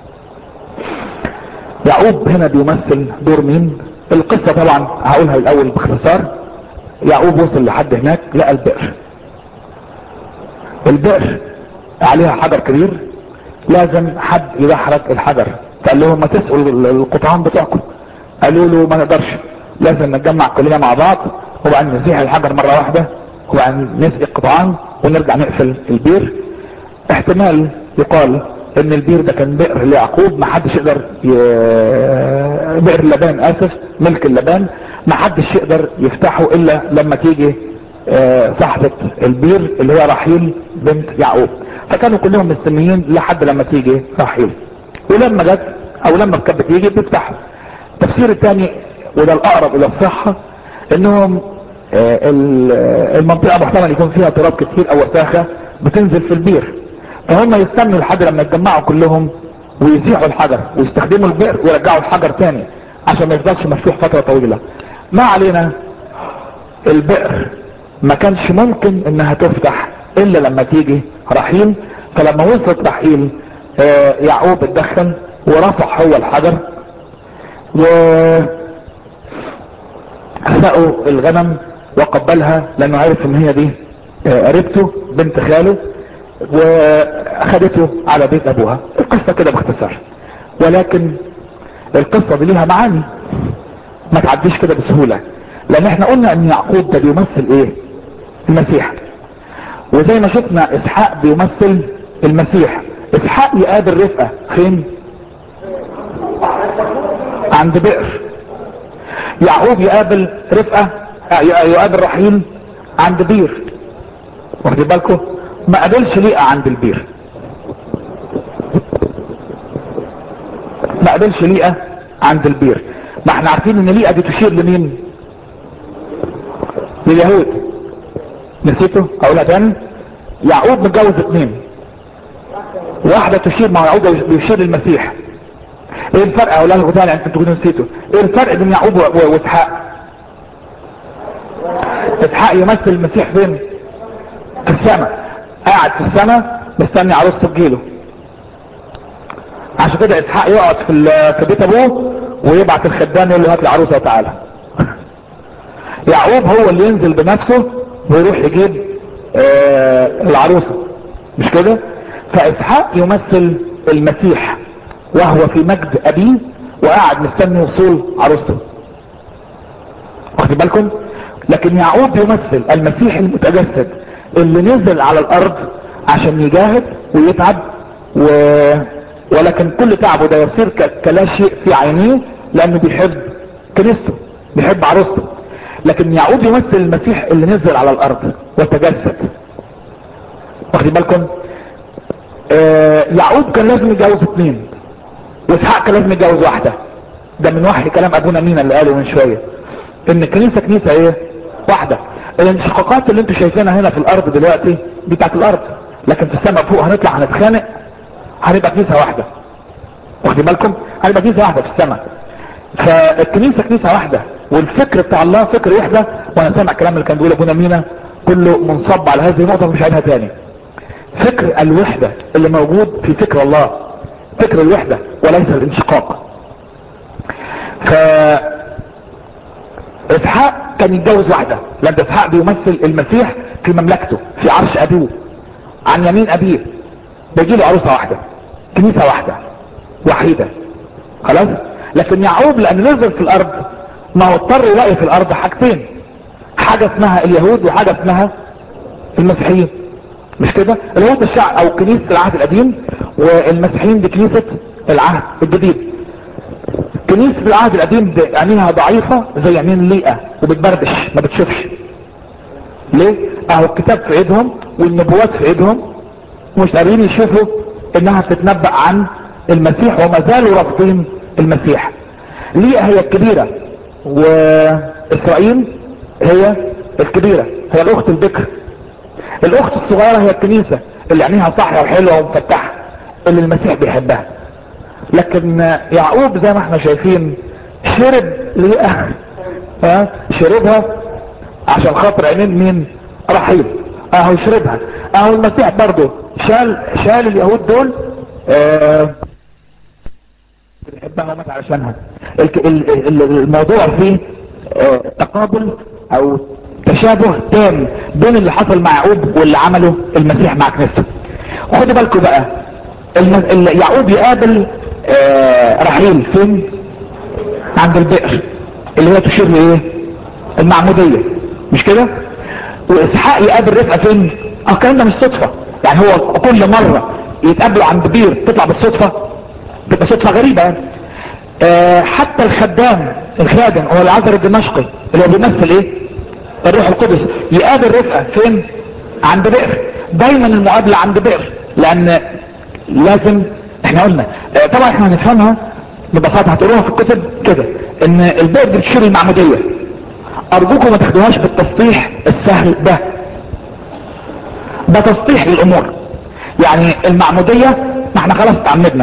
يعقوب هنا بيمثل دور مين القصة طبعا هقولها الاول باختصار يعقوب وصل لحد هناك لقى البئر البئر عليها حجر كبير لازم حد يدحرج الحجر فقال لهم ما تسقوا القطعان بتوعكم قالوا له ما نقدرش لازم نتجمع كلنا مع بعض وبعدين نزيح الحجر مرة واحدة وبعدين نسقي القطعان ونرجع نقفل البير احتمال يقال ان البير ده كان بئر ليعقوب ما حدش يقدر ي... بئر اللبان اسف ملك اللبان ما حدش يقدر يفتحه الا لما تيجي آه، صاحبة البير اللي هي رحيل بنت يعقوب فكانوا كلهم مستنيين لحد لما تيجي رحيل ولما جت او لما كانت بتيجي بتفتحه التفسير الثاني وده الاقرب الى الصحة انهم آه، ال- المنطقة محتمل يكون فيها تراب كتير او وساخة بتنزل في البير فهم يستنوا لحد لما يتجمعوا كلهم ويزيحوا الحجر ويستخدموا البئر ويرجعوا الحجر تاني عشان ما يفضلش مفتوح فترة طويلة ما علينا البئر ما كانش ممكن انها تفتح الا لما تيجي رحيل فلما وصلت رحيل آه، يعقوب اتدخل ورفع هو الحجر و سقوا الغنم وقبلها لانه عرف ان هي دي آه، قريبته بنت خاله واخدته على بيت ابوها القصة كده باختصار ولكن القصة دي ليها معاني ما تعديش كده بسهولة لان احنا قلنا ان يعقوب ده بيمثل ايه المسيح وزي ما شفنا اسحاق بيمثل المسيح اسحاق يقابل رفقة فين عند بئر يعقوب يقابل رفقة يقابل رحيل عند بير واخدين بالكم ما قابلش ليئة عند البير ما قابلش ليئة عند البير ما احنا عارفين ان ليئة دي تشير لمين لليهود نسيته اقولها تاني يعقوب متجوز اتنين واحدة تشير مع يعقوب بيشير للمسيح ايه الفرق اقولها لكم تاني انتوا تكونوا نسيته ايه الفرق بين يعقوب واسحاق اسحاق يمثل المسيح فين في السماء قاعد في السماء مستني عروسته تجيله عشان كده اسحاق يقعد في في بيت ابوه ويبعت الخدام يقول له هات لي عروسه وتعالى يعقوب هو اللي ينزل بنفسه ويروح يجيب آه العروسه مش كده فاسحاق يمثل المسيح وهو في مجد ابيه وقاعد مستني وصول عروسته واخد بالكم لكن يعقوب يمثل المسيح المتجسد اللي نزل على الارض عشان يجاهد ويتعب و... ولكن كل تعبه ده يصير ك... كلا شيء في عينيه لانه بيحب كنيسته بيحب عروسته لكن يعقوب يمثل المسيح اللي نزل على الارض وتجسد واخدين بالكم آه يعقوب كان لازم يتجوز اثنين واسحاق كان لازم يتجوز واحده ده من وحي كلام ابونا مينا اللي قاله من شويه ان الكنيسه كنيسه ايه واحده الانشقاقات اللي انتوا شايفينها هنا في الارض دلوقتي دي بتاعت الارض لكن في السماء فوق هنطلع هنتخانق هنبقى كنيسه واحده واخدين بالكم هنبقى كنيسه واحده في السماء فالكنيسه كنيسه واحده والفكر بتاع الله فكر وحده وانا سامع الكلام اللي كان بيقوله ابونا مينا كله منصب على هذه النقطه مش عايزها تاني فكر الوحده اللي موجود في فكر الله فكر الوحده وليس الانشقاق ف اسحاق كان يتجوز واحده لان اسحاق بيمثل المسيح في مملكته في عرش ابوه عن يمين ابيه بيجي له عروسه واحده كنيسه واحده وحيده خلاص لكن يعقوب لان نزل في الارض ما هو اضطر يلاقي في الارض حاجتين حاجه اسمها اليهود وحاجه اسمها المسيحيين مش كده اليهود الشعب او كنيسه العهد القديم والمسيحيين دي كنيسه العهد الجديد كنيسة العهد القديم عينيها ضعيفة زي عينين ليئة وبتبردش ما بتشوفش ليه اهو الكتاب في ايدهم والنبوات في ايدهم مش قادرين يشوفوا انها بتتنبأ عن المسيح وما زالوا رافضين المسيح ليئة هي الكبيرة واسرائيل هي الكبيرة هي الاخت البكر الاخت الصغيرة هي الكنيسة اللي عينيها صاحية وحلوة ومفتحة اللي المسيح بيحبها لكن يعقوب زي ما احنا شايفين شرب ليه ها شربها عشان خاطر عينين مين رحيل اهو شربها اهو المسيح برضه شال شال اليهود دول اه بيحبها ومات علشانها الموضوع فيه اه تقابل او تشابه تام بين اللي حصل مع يعقوب واللي عمله المسيح مع كنيسته خدوا بالكم بقى يعقوب يقابل آه رحيل فين عند البئر اللي هي تشير لايه المعمودية مش كده واسحاق يقابل رفقة فين اه الكلام ده مش صدفة يعني هو كل مرة يتقابلوا عند بير تطلع بالصدفة تبقى صدفة غريبة يعني آه حتى الخدام الخادم هو العذر الدمشقي اللي هو بيمثل ايه الروح القدس يقابل رفقة فين عند بئر دايما المقابلة عند بئر لان لازم احنا قلنا اه طبعا احنا هنفهمها ببساطة هتقولوها في الكتب كده ان البئر دي بتشير المعمودية ارجوكم ما تاخدوهاش بالتسطيح السهل ده ده تسطيح للامور يعني المعمودية ما احنا خلاص اتعمدنا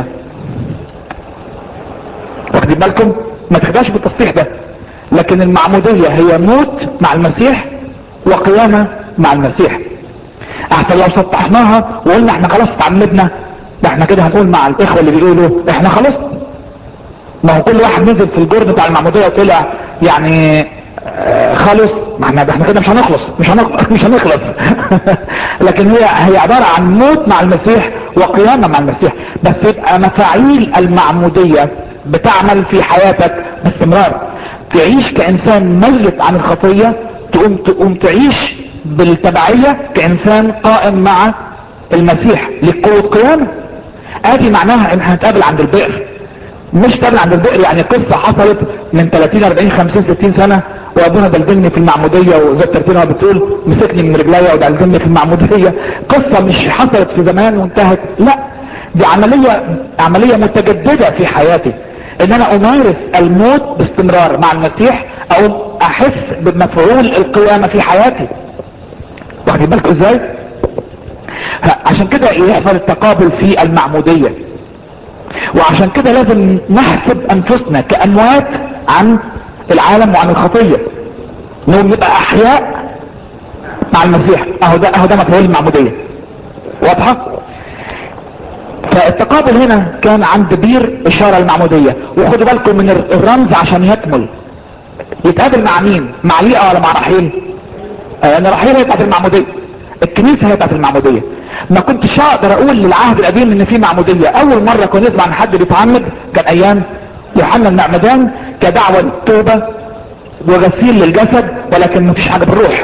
واخدين بالكم ما تاخدوهاش بالتسطيح ده لكن المعمودية هي موت مع المسيح وقيامة مع المسيح احسن لو سطحناها وقلنا احنا خلاص اتعمدنا ده احنا كده هنقول مع الاخوة اللي بيقولوا احنا خلاص ما هو كل واحد نزل في الجرن بتاع المعمودية وطلع يعني اه التخلص ما احنا احنا كده مش هنخلص مش هنخلص مش هنخلص لكن هي هي عباره عن موت مع المسيح وقيامه مع المسيح بس يبقى مفاعيل المعموديه بتعمل في حياتك باستمرار تعيش كانسان ميت عن الخطيه تقوم تقوم تعيش بالتبعيه كانسان قائم مع المسيح لقوه قيامه ادي معناها ان هنتقابل عند البئر مش تابع عند البئر يعني قصة حصلت من 30 40 50 60 سنة وابونا دلدلني في المعمودية وزي ترتينها بتقول مسكني من رجليا ودلدلني في المعمودية قصة مش حصلت في زمان وانتهت لا دي عملية عملية متجددة في حياتي ان انا امارس الموت باستمرار مع المسيح او احس بمفعول القيامة في حياتي واخدين بالكم ازاي عشان كده يحصل التقابل في المعمودية وعشان كده لازم نحسب انفسنا كاموات عن العالم وعن الخطية انهم نبقى احياء مع المسيح اهو ده اهو ده مفعول المعمودية واضحة فالتقابل هنا كان عند بير اشارة المعمودية وخدوا بالكم من الرمز عشان يكمل يتقابل مع مين مع ليئة ولا مع رحيل لان آه رحيل هي بتاعت المعمودية الكنيسة هي بتاعت المعمودية ما كنتش اقدر اقول للعهد القديم ان في معمودية اول مرة كنت نسمع عن حد بيتعمد كان ايام يوحنا المعمدان كدعوة للتوبة وغسيل للجسد ولكن مفيش حاجة بالروح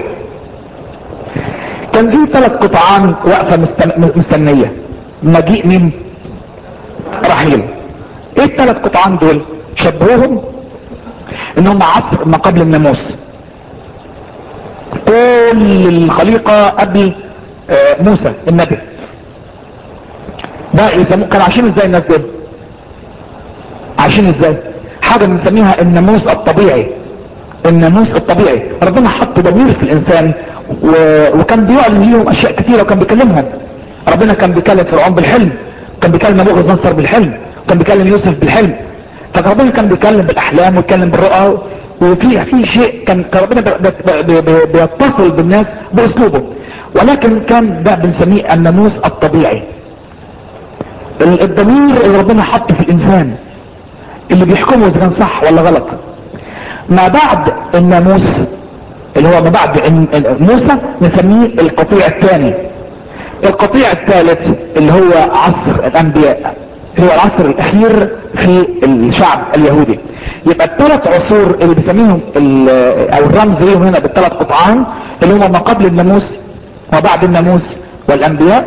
كان في ثلاث قطعان واقفة مستن... مستنية مجيء مين رحيل ايه الثلاث قطعان دول شبهوهم انهم عصر ما قبل الناموس كل الخليقة قبل موسى النبي ده يسموه كانوا عايشين ازاي الناس دول عايشين ازاي حاجة بنسميها الناموس الطبيعي الناموس الطبيعي ربنا حط ضمير في الانسان و... وكان بيعلن ليهم اشياء كتيرة وكان بيكلمهم ربنا كان بيكلم فرعون بالحلم كان بيكلم نبوخذ نصر بالحلم كان بيكلم يوسف بالحلم فربنا كان بيتكلم بالاحلام ويتكلم بالرؤى وفي في شيء كان ربنا بيتصل بالناس باسلوبه ولكن كان ده بنسميه الناموس الطبيعي الضمير اللي ربنا حطه في الانسان اللي بيحكمه اذا كان صح ولا غلط ما بعد الناموس اللي هو ما بعد موسى نسميه القطيع الثاني القطيع الثالث اللي هو عصر الانبياء هو العصر الاخير في الشعب اليهودي يبقى الثلاث عصور اللي بيسميهم او الرمز ليهم هنا بالثلاث قطعان اللي هم ما قبل الناموس وبعد الناموس والانبياء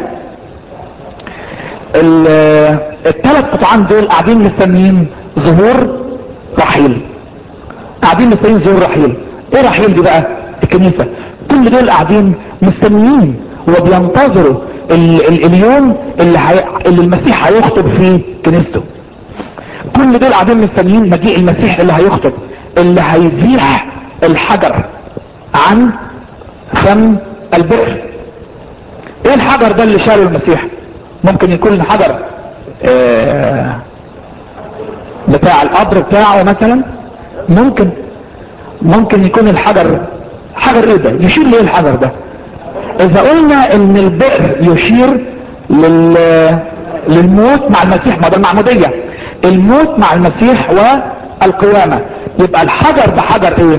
الثلاث قطعان دول قاعدين مستنيين ظهور رحيل قاعدين مستنيين ظهور رحيل ايه رحيل دي بقى الكنيسة كل دول قاعدين مستنيين وبينتظروا ال ال اليوم اللي, حي... اللي المسيح هيخطب فيه كنيسته كل دول قاعدين مستنيين مجيء المسيح اللي هيخطب اللي هيزيح الحجر عن فم البئر ايه الحجر ده اللي شاله المسيح ممكن يكون حجر آه بتاع القبر بتاعه مثلا ممكن ممكن يكون الحجر حجر ايه ده يشير ليه الحجر ده اذا قلنا ان البئر يشير لل للموت مع المسيح ما ده المعمودية الموت مع المسيح والقيامة يبقى الحجر ده حجر ايه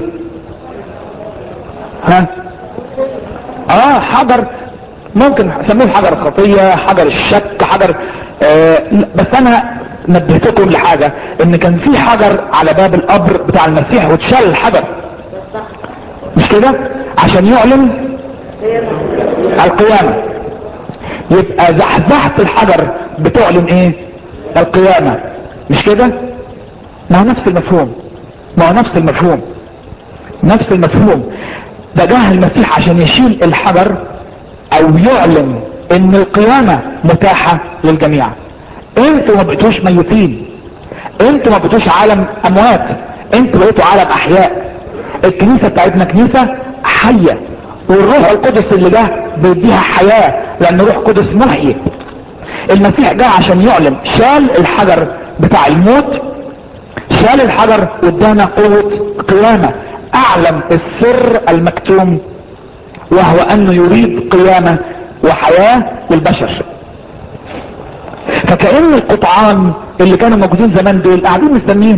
ها اه حجر ممكن اسميه حجر الخطية حجر الشك حجر آه بس انا نبهتكم لحاجة ان كان في حجر على باب القبر بتاع المسيح واتشال الحجر مش كده عشان يعلن القيامة يبقى زحزحت الحجر بتعلن ايه القيامة مش كده ما هو نفس المفهوم ما هو نفس المفهوم نفس المفهوم ده جه المسيح عشان يشيل الحجر او يعلن ان القيامة متاحة للجميع انتوا ما بقيتوش ميتين انتوا ما بقيتوش عالم اموات انتوا بقيتوا عالم احياء الكنيسة بتاعتنا كنيسة حية والروح القدس اللي جه بيديها حياة لان روح قدس محيي المسيح جه عشان يعلن شال الحجر بتاع الموت شال الحجر وادانا قوة قيامة اعلم السر المكتوم وهو انه يريد قيامة وحياة للبشر فكأن القطعان اللي كانوا موجودين زمان دول قاعدين مستنيين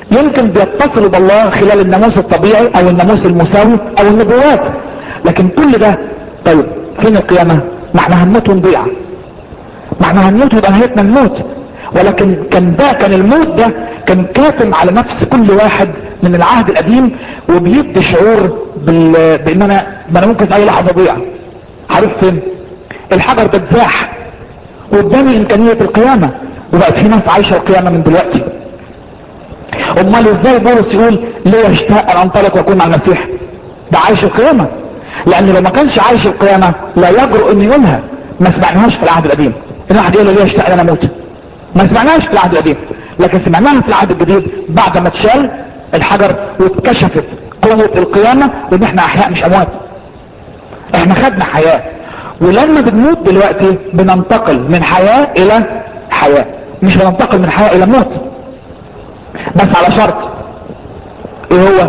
يمكن بيتصلوا بالله خلال الناموس الطبيعي او الناموس المساوي او النبوات لكن كل ده طيب فين القيامة ما احنا هنموت ونضيع ما احنا هنموت ويبقى نهايتنا الموت ولكن كان ده كان الموت ده كان كاتم على نفس كل واحد من العهد القديم وبيدي شعور بال... بان انا ما انا ممكن في اي لحظه اضيع هروح فين الحجر ده اتزاح واداني امكانيه القيامه وبقت في ناس عايشه القيامه من دلوقتي امال ازاي بولس يقول ليه اشتاق ان انطلق واكون مع المسيح ده عايش القيامه لان لو ما كانش عايش القيامه لا يجرؤ انه يقولها ما سمعناهاش في العهد القديم الواحد يقول له ليه اشتاق ان انا اموت ما سمعناهاش في العهد القديم لكن سمعناها في العهد الجديد بعد ما اتشال الحجر واتكشفت قوة القيامة وان احنا احياء مش اموات احنا خدنا حياة ولما بنموت دلوقتي بننتقل من حياة الى حياة مش بننتقل من حياة الى موت بس على شرط ايه هو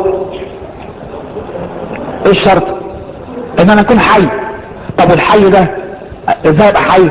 ايه الشرط ان انا اكون حي طب والحي ده ازاي ابقى حي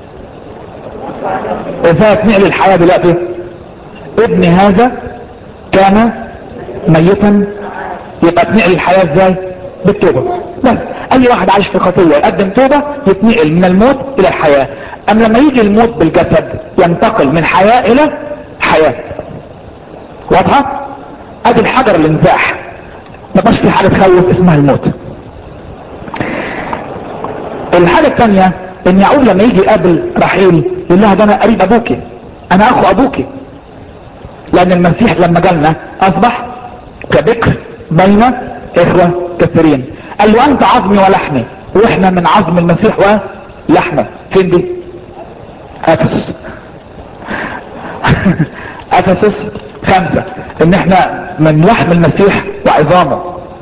ازاي اتنقل الحياة دلوقتي ابن هذا كان ميتا يبقى اتنقل الحياة ازاي بالتوبة بس اي واحد عايش في خطية يقدم توبة يتنقل من الموت الى الحياة ام لما يجي الموت بالجسد ينتقل من حياة الى حياة واضحة ادي الحجر اللي انزاح ما بقاش في حاجة تخوف اسمها الموت الحاجة الثانية ان يعقوب لما يجي يقابل رحيل يقول لها ده انا قريب ابوكي انا اخو ابوكي لان المسيح لما جالنا اصبح كبكر بين اخوة كثيرين قال له انت عظمي ولحمي واحنا من عظم المسيح ولحمه فين دي افسس افسس خمسة ان احنا من لحم المسيح وعظامه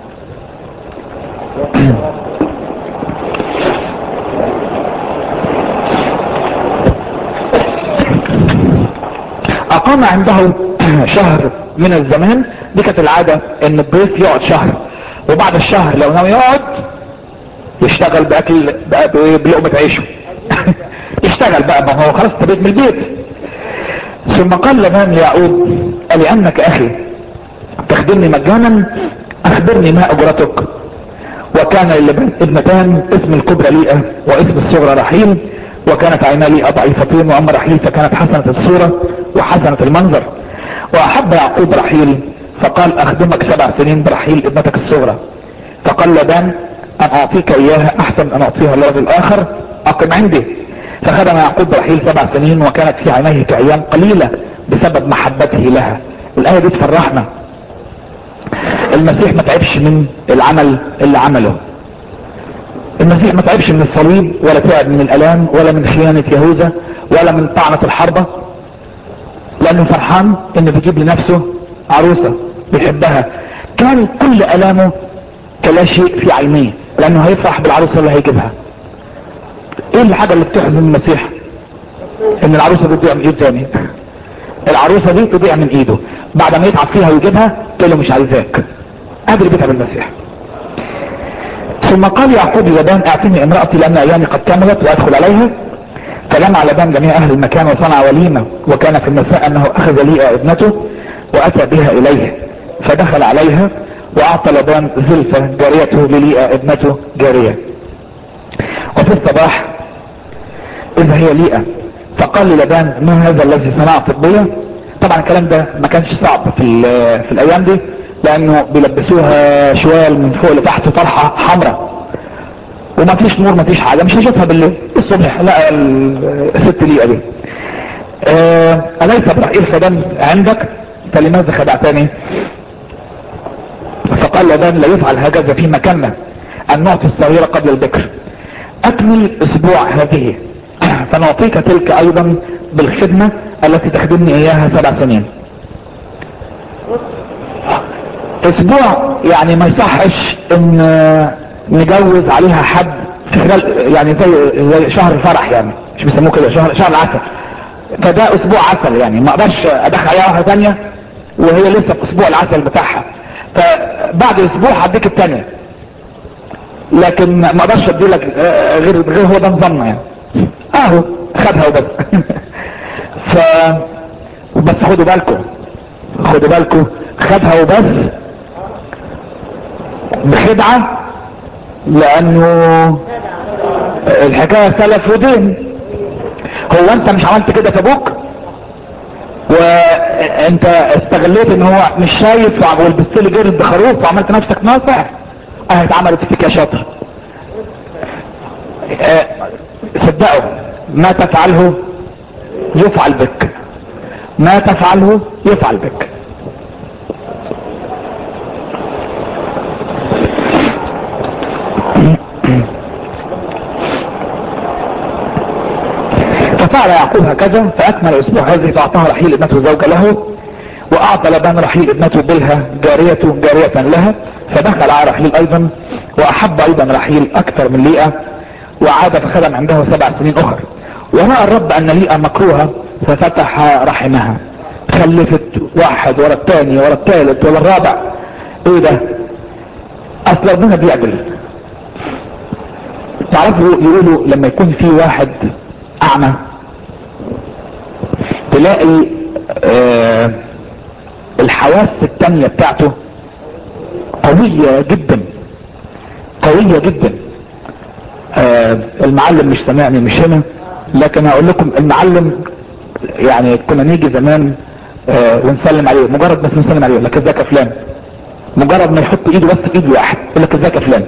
اقام عنده شهر من الزمان دي كانت العادة ان الضيف يقعد شهر وبعد الشهر لو ناوي يقعد يشتغل باكل بقى بلقمة عيشه يشتغل بقى ما هو خلاص تبيت من البيت ثم قال لبان ليعقوب ألأنك أخي تخدمني مجانا أخبرني ما أجرتك وكان للبان ابنتان اسم الكبرى ليئة واسم الصغرى رحيل وكانت عينا ليئة ضعيفتين وأما رحيل فكانت حسنة الصورة وحسنة المنظر وأحب يعقوب رحيل فقال أخدمك سبع سنين برحيل ابنتك الصغرى فقال لبان أن أعطيك إياها أحسن أن أعطيها لرجل آخر أقم عندي فخدم يعقوب رحيل سبع سنين وكانت في عينيه كأيام قليلة بسبب محبته لها الآية دي تفرحنا المسيح ما تعبش من العمل اللي عمله المسيح ما تعبش من الصليب ولا تعب من الالام ولا من خيانة يهوذا ولا من طعنة الحربة لانه فرحان انه بيجيب لنفسه عروسة بيحبها كان كل الامه كلا شيء في عينيه لانه هيفرح بالعروسة اللي هيجيبها ايه الحاجة اللي بتحزن المسيح ان العروسة دي تضيع من ايده تاني العروسة دي تضيع من ايده بعد ما يتعب فيها ويجيبها تقول له مش عايزاك قادر بيتعب المسيح ثم قال يعقوب لبان اعطني امرأتي لان ايامي قد كملت وادخل عليها فجمع لبان جميع اهل المكان وصنع وليمة وكان في المساء انه اخذ ليئة ابنته واتى بها اليه فدخل عليها واعطى لبان زلفة جاريته لليئة ابنته جارية وفي الصباح اذا هي ليئة فقال للبان ما هذا الذي صنعت بي طبعا الكلام ده ما كانش صعب في, في الايام دي لانه بيلبسوها شوال من فوق لتحت وطرحة حمراء وما فيش نور ما فيش حاجة مش هيشوفها بالليل الصبح لا الست ليئة دي آه أليس برحيل خدم عندك فلماذا خدعتني فقال لبان لا يفعل هكذا في مكاننا أن نعطي الصغيرة قبل البكر أكمل أسبوع هذه فنعطيك تلك أيضا بالخدمة التي تخدمني إياها سبع سنين اسبوع يعني ما يصحش ان نجوز عليها حد في خلال يعني زي زي شهر الفرح يعني مش بيسموه كده شهر شهر العسل فده اسبوع عسل يعني ما اقدرش ادخل عليها واحده ثانيه وهي لسه في اسبوع العسل بتاعها فبعد اسبوع هديك الثانيه لكن ما اقدرش ادي لك غير غير هو ده نظامنا يعني اهو خدها وبس ف بس خدوا بالكم خدوا بالكم خدها وبس بخدعة لانه الحكاية سلف ودين هو انت مش عملت كده في ابوك وانت استغليت ان هو مش شايف ولبست لي جرد خروف وعملت نفسك ناصح اه اتعملت فيك يا شاطر اه صدقوا ما تفعله يفعل بك ما تفعله يفعل بك ففعل يعقوب هكذا فاكمل اسبوع هذه فاعطاها رحيل ابنته زوجة له واعطى لبان رحيل ابنته بلها جاريته جارية لها فدخل على رحيل ايضا واحب ايضا رحيل اكثر من ليئة وعاد فخدم عنده سبع سنين اخر ورأى الرب ان ليئة مكروهة ففتح رحمها خلفت واحد ورا الثاني ورا الثالث ورا الرابع ايه ده اصل ربنا بيعدل تعرفوا يقولوا لما يكون في واحد اعمى تلاقي آه الحواس التانية بتاعته قوية جدا قوية جدا آه المعلم مش سامعني مش هنا لكن هقول لكم المعلم يعني كنا نيجي زمان آه ونسلم عليه مجرد بس نسلم عليه لك ازيك يا فلان مجرد ما يحط ايده بس في ايد واحد يقول لك ازيك يا فلان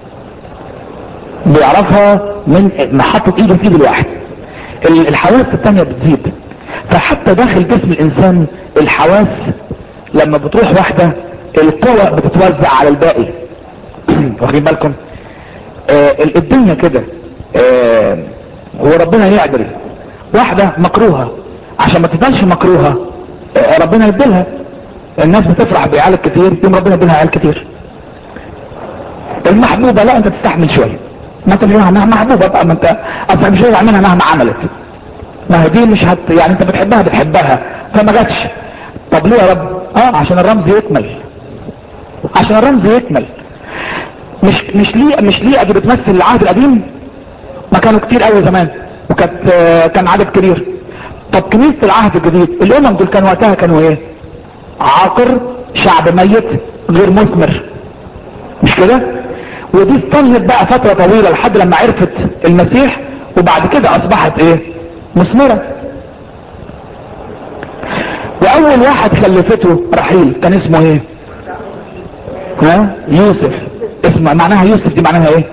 بيعرفها من ما حطت ايده في ايد الواحد الحواس التانية بتزيد فحتى داخل جسم الانسان الحواس لما بتروح واحدة القوة بتتوزع على الباقي واخدين بالكم آه الدنيا كده آه وربنا يعدل واحدة مكروهة عشان ما تفضلش مكروهة آه ربنا يديلها الناس بتفرح بعيال كتير يوم ربنا يديلها عيال كتير المحبوبة لا انت تستحمل شوية ما انت مش انها محبوبة بقى ما انت اصلا مش هيزعل منها مهما عملت ما هي دي مش هت يعني انت بتحبها بتحبها فما جاتش طب ليه يا رب اه عشان الرمز يكمل عشان الرمز يكمل مش مش ليه مش ليه دي بتمثل العهد القديم ما كانوا كتير قوي زمان وكانت آه كان عدد كبير طب كنيسة العهد الجديد الامم دول كان وقتها كانوا ايه عاقر شعب ميت غير مثمر مش كده ودي استنت بقى فترة طويلة لحد لما عرفت المسيح وبعد كده اصبحت ايه مثمرة واول واحد خلفته رحيل كان اسمه ايه ها يوسف اسمه معناها يوسف دي معناها ايه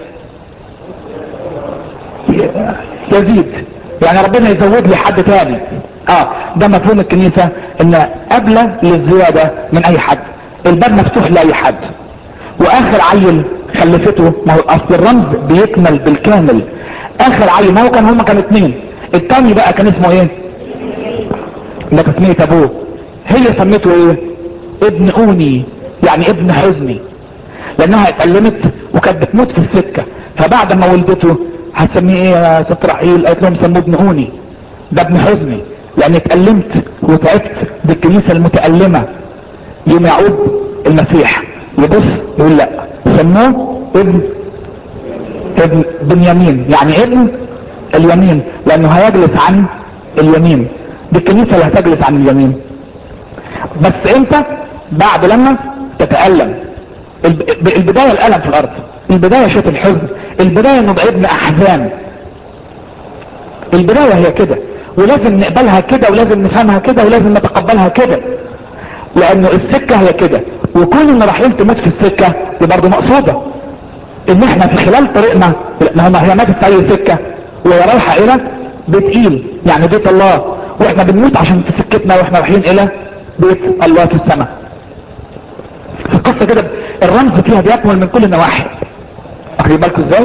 يزيد يعني ربنا يزود لي حد تاني اه ده مفهوم الكنيسة ان قبلة للزيادة من اي حد الباب مفتوح لاي حد واخر عيل خلفته ما هو اصل الرمز بيكمل بالكامل اخر عيل ما هو كان هما كانوا اتنين التاني بقى كان اسمه ايه ده تسمية ابوه هي سميته ايه ابن اوني يعني ابن حزني لانها اتألمت وكانت بتموت في السكة فبعد ما ولدته هتسميه ايه يا ست رحيل قالت لهم سموه ابن اوني ده ابن حزني لان اتألمت وتعبت بالكنيسة المتألمة يوم يعود المسيح يبص يقول لا سموه ابن ابن بنيامين يعني ابن اليمين لانه هيجلس عن اليمين دي الكنيسة اللي هتجلس عن اليمين بس امتى بعد لما تتألم البداية الألم في الأرض البداية شوط الحزن البداية انه ابن أحزان البداية هي كده ولازم نقبلها كده ولازم نفهمها كده ولازم نتقبلها كده لانه السكة هي كده وكل ان رايحين تموت في السكة دي برضه مقصودة ان احنا في خلال طريقنا ما هي ماتت في اي سكة وهي رايحة الى بيت ايل يعني بيت الله واحنا بنموت عشان في سكتنا واحنا رايحين الى بيت الله في السماء القصة كده الرمز فيها بيكمل من كل النواحي واخدين بالكم ازاي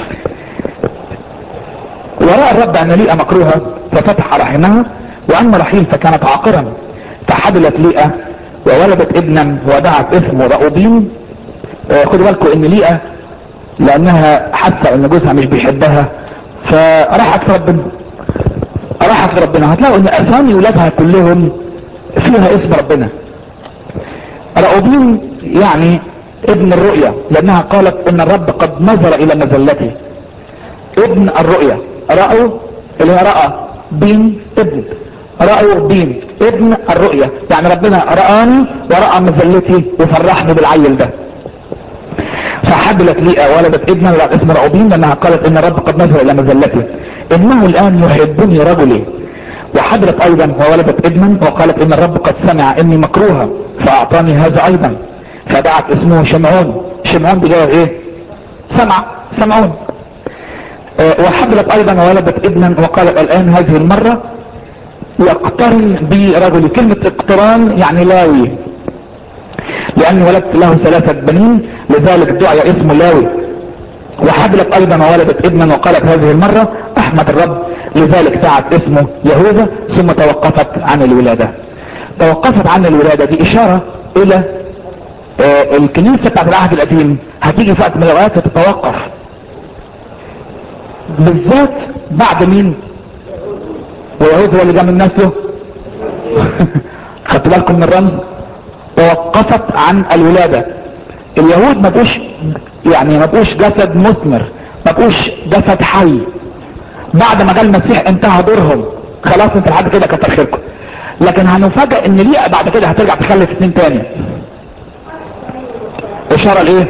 وراء الرب ان ليئة مكروهة ففتح رحمها واما رحيل فكانت عاقرا فحبلت ليئة وولدت ابنا ودعت اسمه رأوبين آه خدوا بالكم ان ليئة لانها حاسة ان جوزها مش بيحبها فراحت في ربنا راحت في ربنا هتلاقوا ان اسامي ولادها كلهم فيها اسم ربنا رأوبين يعني ابن الرؤية لانها قالت ان الرب قد نظر الى مزلتي ابن الرؤية رأوا اللي هي رأى بين ابن رأوا بين ابن الرؤية يعني ربنا رآني ورأى مذلتي وفرحني بالعيل ده فحبلت ليئة ولدت ابنا وبعد اسم رأوبين لانها قالت ان الرب قد نزل الى مذلتي انه الان يحبني رجلي وحبلت ايضا وولدت ابنا وقالت ان الرب قد سمع اني مكروهة فاعطاني هذا ايضا فدعت اسمه شمعون شمعون دي جايه ايه سمع سمعون أه وحبلت ايضا وولدت ابنا وقالت الان هذه المرة يقترن بي رجلي كلمة اقتران يعني لاوي لأن ولدت له ثلاثة بنين لذلك دعي اسمه لاوي وحبلت أيضا وولدت ابنا وقالت هذه المرة أحمد الرب لذلك دعت اسمه يهوذا ثم توقفت عن الولادة توقفت عن الولادة دي إشارة إلى آه الكنيسة بتاعت العهد القديم هتيجي في وقت من الأوقات تتوقف بالذات بعد مين ويهوذا هو اللي جاء من نسله خدتوا بالكم من الرمز توقفت عن الولادة اليهود ما بقوش يعني ما بقوش جسد مثمر ما بقوش جسد حي بعد ما جاء المسيح انتهى دورهم خلاص انت لحد كده كتر خيركم لكن هنفاجئ ان ليه بعد كده هترجع تخلف اتنين تاني اشارة لايه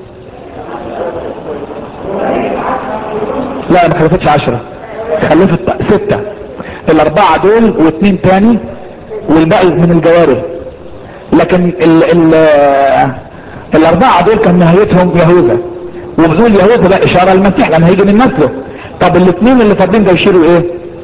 لا ما خلفتش عشرة خلفت ستة الاربعة دول واتنين تاني والباقي من الجوارح لكن ال ال الاربعة دول كان نهايتهم يهوذا وبنقول يهوذا ده اشارة المسيح لان هيجي من نسله طب الاثنين اللي فاضلين ده يشيروا ايه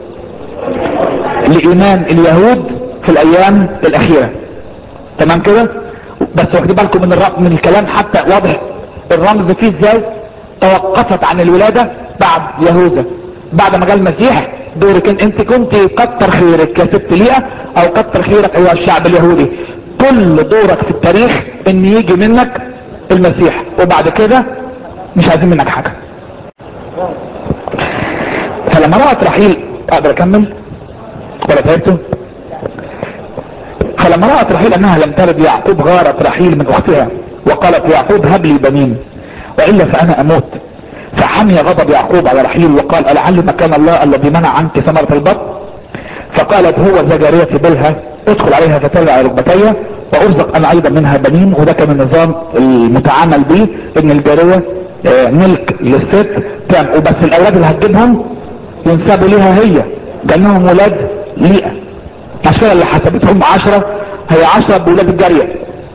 لايمان اليهود في الايام الاخيرة تمام كده بس واخدين بالكم من الرب من الكلام حتى واضح الرمز فيه ازاي توقفت عن الولادة بعد يهوذا بعد ما جاء المسيح دورك انت كنت كتر خيرك يا ست ليئة او كتر خيرك ايها الشعب اليهودي كل دورك في التاريخ ان يجي منك المسيح وبعد كده مش عايزين منك حاجة فلما رأت رحيل اقدر اكمل ولا تعبتوا فلما رأت رحيل انها لم تلد يعقوب غارت رحيل من اختها وقالت يعقوب هب لي بنين والا فانا اموت فحمي غضب يعقوب على رحيل وقال ألعل مكان الله الذي منع عنك ثمرة البطن فقالت هو زجرية بلها ادخل عليها فتلع ركبتي وارزق انا ايضا منها بنين وده كان النظام المتعامل به ان الجارية آه ملك للست كان وبس الاولاد اللي هتجيبهم ينسبوا ليها هي كانهم ولاد ليئة عشان كده اللي حسبتهم عشرة هي عشرة بولاد الجارية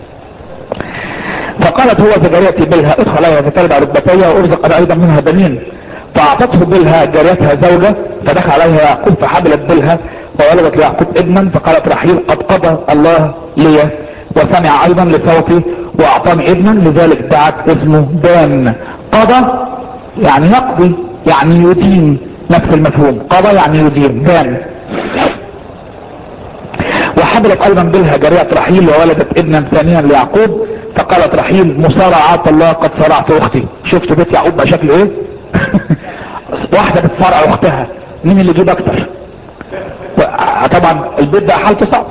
فقالت هو زجريتي بلها ادخل عليها فتلبع ركبتي وارزق انا ايضا منها بنين فاعطته بلها جاريتها زوجة فدخل عليها يعقوب فحبلت بلها وولدت ليعقوب ابنا فقالت رحيل قد قضى الله لي وسمع ايضا لصوتي واعطاني ابنا لذلك دعت اسمه دان قضى يعني يقضي يعني يدين نفس المفهوم قضى يعني يدين دان وحبلت ايضا بلها جارية رحيل وولدت ابنا ثانيا ليعقوب فقالت رحيل مصارعات الله قد صرعت اختي شفتوا بيت يعقوب بقى شكله ايه واحدة بتصارع اختها مين اللي يجيب اكتر طبعا البيت ده حالته صعبة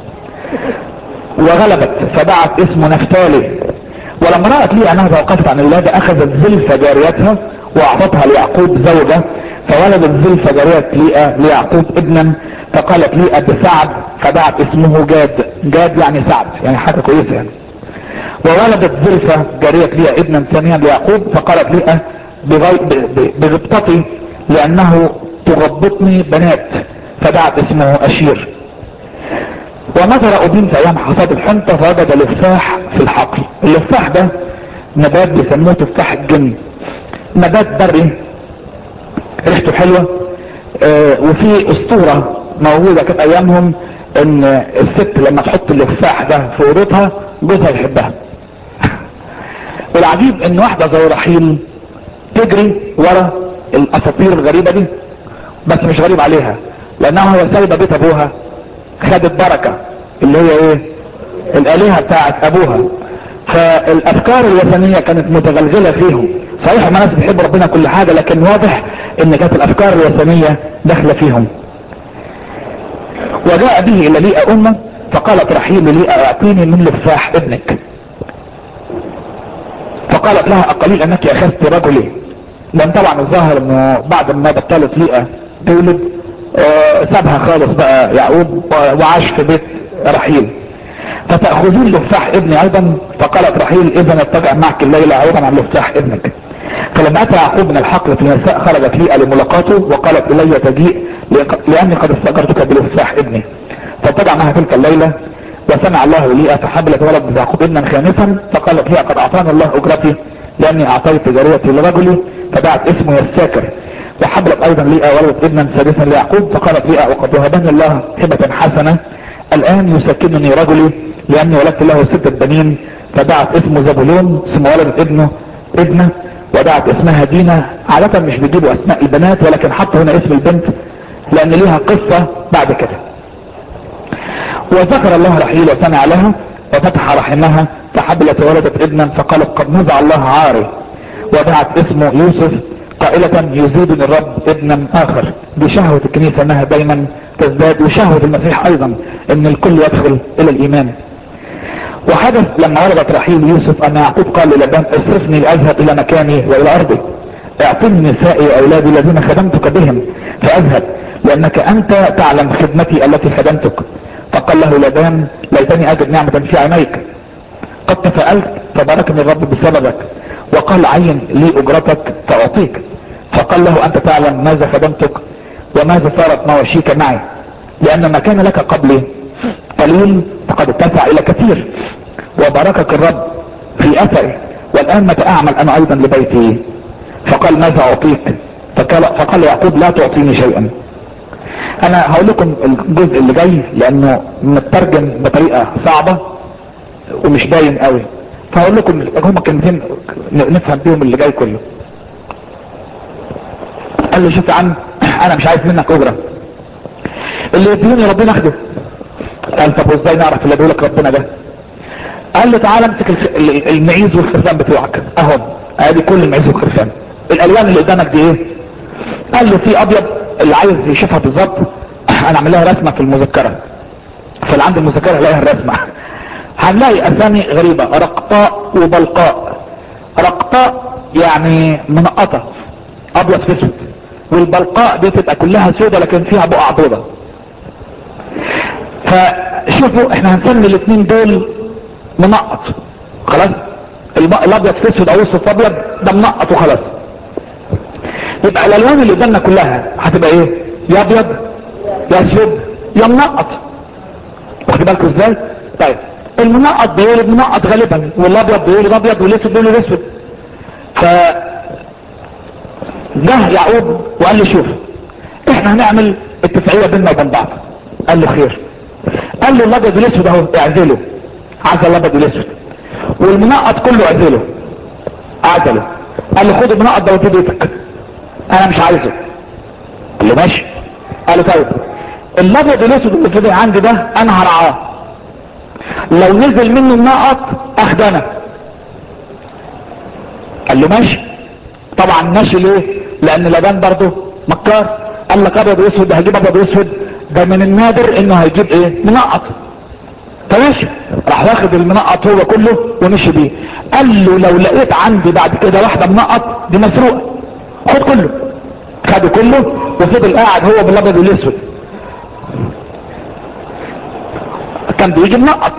وغلبت فدعت اسمه نفتالي ولما رأت لي انها توقفت عن الولادة اخذت زلفة جاريتها واعطتها ليعقوب زوجة فولدت زلفة جارية ليئة ليعقوب ابنا فقالت ليئة بسعد فدعت اسمه جاد جاد يعني سعد يعني حاجة كويسة يعني وولدت زلفة جارية ليئة ابنا ثانيا ليعقوب فقالت ليئة بغبطتي لانه تغبطني بنات فدعت اسمه اشير ونظر أبين في ايام حصاد الحنطة فوجد لفاح في الحقل اللفاح ده نبات بيسموه تفاح الجن نبات بري ريحته حلوة آه وفي اسطورة موجودة كانت ايامهم ان الست لما تحط اللفاح ده في اوضتها جوزها يحبها والعجيب ان واحدة زي رحيل تجري ورا الاساطير الغريبة دي بس مش غريب عليها لانها هو سايبة بيت ابوها خدت بركة اللي هي ايه الالهة بتاعت ابوها فالافكار الوثنية كانت متغلغلة فيهم صحيح ما ناس بيحب ربنا كل حاجة لكن واضح ان كانت الافكار الوثنية داخلة فيهم وجاء به الى ليئة امه فقالت رحيل ليئة اعطيني من لفاح ابنك فقالت لها اقليل انك اخذت رجلي لان طبعا الظاهر انه بعد ما بطلت ليئة تولد آه، سابها خالص بقى يعقوب وعاش في بيت رحيل فتأخذون لفاح ابني ايضا فقالت رحيل اذا اتبع معك الليلة عوضا عن لفاح ابنك فلما اتى يعقوب من الحقل في النساء خرجت ليئة لملاقاته وقالت الي تجيء لاني قد استاجرتك بلفاح ابني فاتبع معها تلك الليلة وسمع الله ليئة فحبلت ولد يعقوب ابنا خامسا فقالت ليئة قد اعطاني الله اجرتي لاني اعطيت جاريتي لرجلي فدعت اسمه يساكر وحبلت ايضا ليئة ولد ابنا سادسا ليعقوب فقالت ليئة وقد وهبني الله هبة حسنة الان يسكنني رجلي لاني ولدت له ستة بنين فدعت اسمه زبولون ثم ولدت ابنه ابنه ودعت اسمها دينا عادة مش بيجيبوا اسماء البنات ولكن حطوا هنا اسم البنت لان ليها قصة بعد كده وذكر الله رحيل وسمع لها وفتح رحمها فحبلت وولدت ابنا فقالت قد نزع الله عاري ودعت اسمه يوسف قائلة يزيدني الرب ابنا اخر بشهوة الكنيسة انها دايما تزداد وشهوة المسيح ايضا ان الكل يدخل الى الايمان وحدث لما ولدت رحيل يوسف ان يعقوب قال للبان اصرفني لاذهب الى مكاني والى ارضي اعطني نسائي واولادي الذين خدمتك بهم فاذهب لانك انت تعلم خدمتي التي خدمتك فقال له لبان ليتني اجد نعمة في عينيك قد تفألت فباركني الرب بسببك وقال عين لي اجرتك فاعطيك فقال له انت تعلم ماذا خدمتك وماذا صارت مواشيك معي لان ما كان لك قبلي قليل فقد اتسع الى كثير وباركك الرب في اثري والان متى اعمل انا ايضا لبيتي فقال ماذا اعطيك فقال, فقال يعقوب لا تعطيني شيئا انا هقول لكم الجزء اللي جاي لانه مترجم بطريقة صعبة ومش باين قوي فهقول لكم هما كلمتين نفهم بيهم اللي جاي كله قال له شوف يا عم انا مش عايز منك اجرة اللي يديني ربنا اخده قال طب وازاي نعرف اللي بيقولك ربنا ده قال له تعالى امسك المعيز والخرفان بتوعك اهو ادي كل المعيز والخرفان الالوان اللي قدامك دي ايه قال له في ابيض اللي عايز يشوفها بالظبط انا اعمل لها رسمه في المذكره فاللي عنده المذكره هلاقيها الرسمه هنلاقي اسامي غريبه رقطاء وبلقاء رقطاء يعني منقطه ابيض في اسود والبلقاء دي تبقى كلها سودة لكن فيها بقع بيضة فشوفوا احنا هنسمي الاثنين دول منقط خلاص الابيض في اسود او اسود في ابيض ده منقط وخلاص يبقى الالوان اللي قدامنا كلها هتبقى ايه يا ابيض يا اسود يا منقط واخد بالكم ازاي طيب المنقط بيقول منقط غالبا والابيض بيقول ابيض والاسود بيقول اسود ف جه يعقوب وقال لي شوف احنا هنعمل اتفاقيه بيننا وبين بعض قال له خير قال له الابيض والاسود اهو اعزله عزل الابيض والاسود والمنقط كله اعزله عزله قال له خد المنقط ده وديه بيتك انا مش عايزه قال له ماشي قال له طيب الابيض والاسود اللي فضل عندي ده انا هرعاه لو نزل منه النقط اخد انا قال له ماشي طبعا ماشي ليه لان لبان برضه مكار قال لك ابيض واسود هجيب ابيض واسود ده من النادر انه هيجيب ايه منقط فماشي راح واخد المنقط هو كله ومشي بيه قال له لو لقيت عندي بعد كده واحده منقط دي مسروقه خد كله خده كله وفضل قاعد هو بالابيض والاسود كان بيجي منقط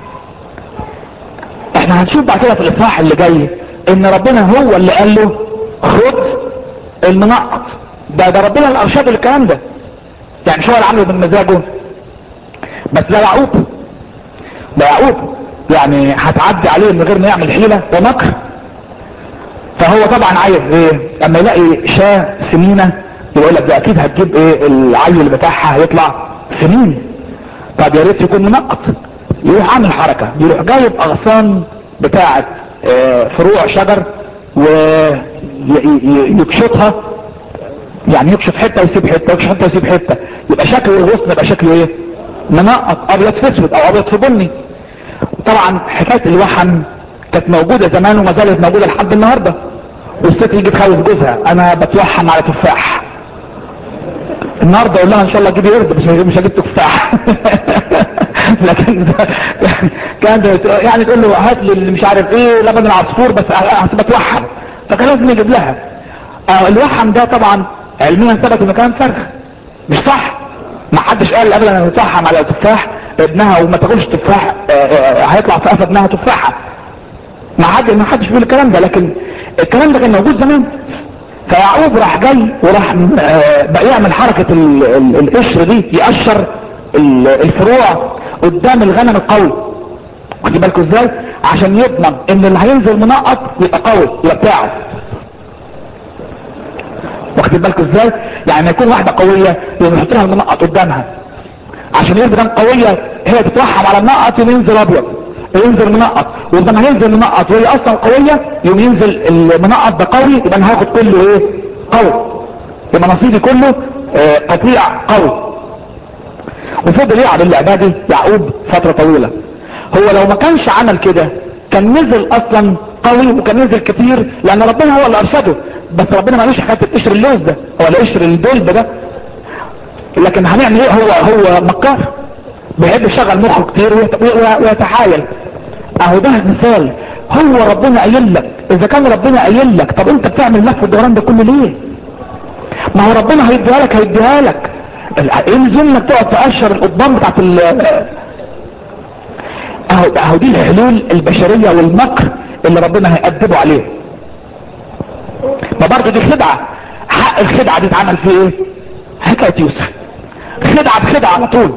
احنا هنشوف بعد كده في الاصحاح اللي جاي ان ربنا هو اللي قال له خد المنقط ده ده ربنا اللي ارشده الكلام ده يعني شو اللي عامله بمزاجه بس ده يعقوب ده يعقوب يعني هتعدي عليه من غير ما يعمل حيله ومكر فهو طبعا عايز ايه اما يلاقي شاه سمينه يقول لك ده اكيد هتجيب ايه العيل بتاعها هيطلع سمين طب يا ريت يكون منقط يروح عامل حركه يروح جايب اغصان بتاعه اه فروع شجر ويكشطها يعني يكشط حته ويسيب حته يكشط حته ويسيب حته يبقى شكل الغصن يبقى شكله ايه منقط ابيض في اسود او ابيض في بني طبعا حكايه الوحم كانت موجوده زمان وما زالت موجوده لحد النهارده والست يجي تخوف جوزها انا بتوحم على تفاح النهارده اقول لها ان شاء الله جيبي قرد مش مش هجيب تفاح لكن كانت يعني تقول له هات لي اللي مش عارف ايه لبن العصفور بس بتوحم فكان لازم يجيب لها الوحم ده طبعا علميا ثبت انه كان فرخ مش صح ما حدش قال ابدا ان تفحم على تفاح ابنها وما تاكلش تفاح آه، آه، هيطلع في قفا ابنها تفاحه ما حد ما حدش بيقول الكلام ده لكن الكلام ده كان موجود زمان فيعقوب راح جاي وراح آه، بقى يعمل حركه ال- ال- القشر دي يقشر ال- الفروع قدام الغنم القوي واخد بالكم ازاي عشان يضمن ان اللي هينزل منقط يبقى قوي يبقى بتاعه واخد بالكم ازاي يعني لما يكون واحده قويه يقوم يحط لها المنقط قدامها عشان يبقى دام قويه هي تتوحم على المنقط يقوم ينزل ابيض ينزل منقط ولما هينزل منقط وهي اصلا قويه يقوم ينزل المنقط ده قوي يبقى انا هاخد كله ايه قوي يبقى نصيبي كله آه، قطيع قوي وفضل يلعب اللعبه دي يعقوب فتره طويله هو لو ما كانش عمل كده كان نزل اصلا قوي وكان نزل كتير لان ربنا هو اللي ارشده بس ربنا ما قالوش حكايه قشر اللوز ده ولا قشر الدلب ده لكن هنعمل ايه هو هو مكار بيحب يشغل مخه كتير ويت- وي- ويتحايل اهو ده مثال هو ربنا قايل لك اذا كان ربنا قايل لك طب انت بتعمل لف الدوران ده كله ليه ما هو ربنا هيديها لك هيديها لك ال- ايه لزوم انك تقعد تقشر القضبان بتاعت ال اهو اهو دي الحلول البشريه والمكر اللي ربنا هيأدبه عليه ما برضه دي خدعه حق الخدعه دي اتعمل فيه ايه حكايه يوسف خدعه بخدعه على طول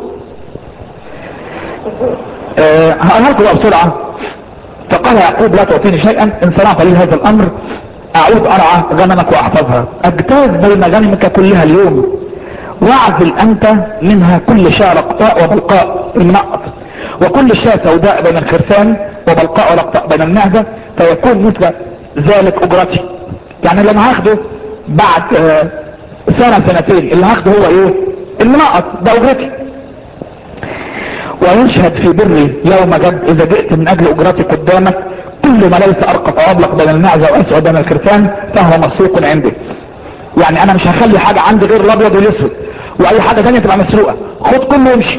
أه هقولها لكم بقى بسرعه فقال يعقوب لا تعطيني شيئا ان صنعت لي هذا الامر اعود ارعى غنمك واحفظها اجتاز بين غنمك كلها اليوم واعزل انت منها كل شاة رقطاء وبلقاء المنقط وكل شاة سوداء بين الخرفان وبلقاء ورقطاء بين المعزة فيكون مثل ذلك اجرتي يعني اللي انا هاخده بعد آه، سنة سنتين اللي هاخده هو ايه المنقط ده اجرتي ويشهد في بري يوم جد اذا جئت من اجل اجرتي قدامك كل ما ليس ارقف او ابلق بين المعزة واسود بين الخرفان فهو مسروق عندي يعني انا مش هخلي حاجة عندي غير الابيض والاسود واي حاجة تانية تبقى مسروقة خد كله وامشي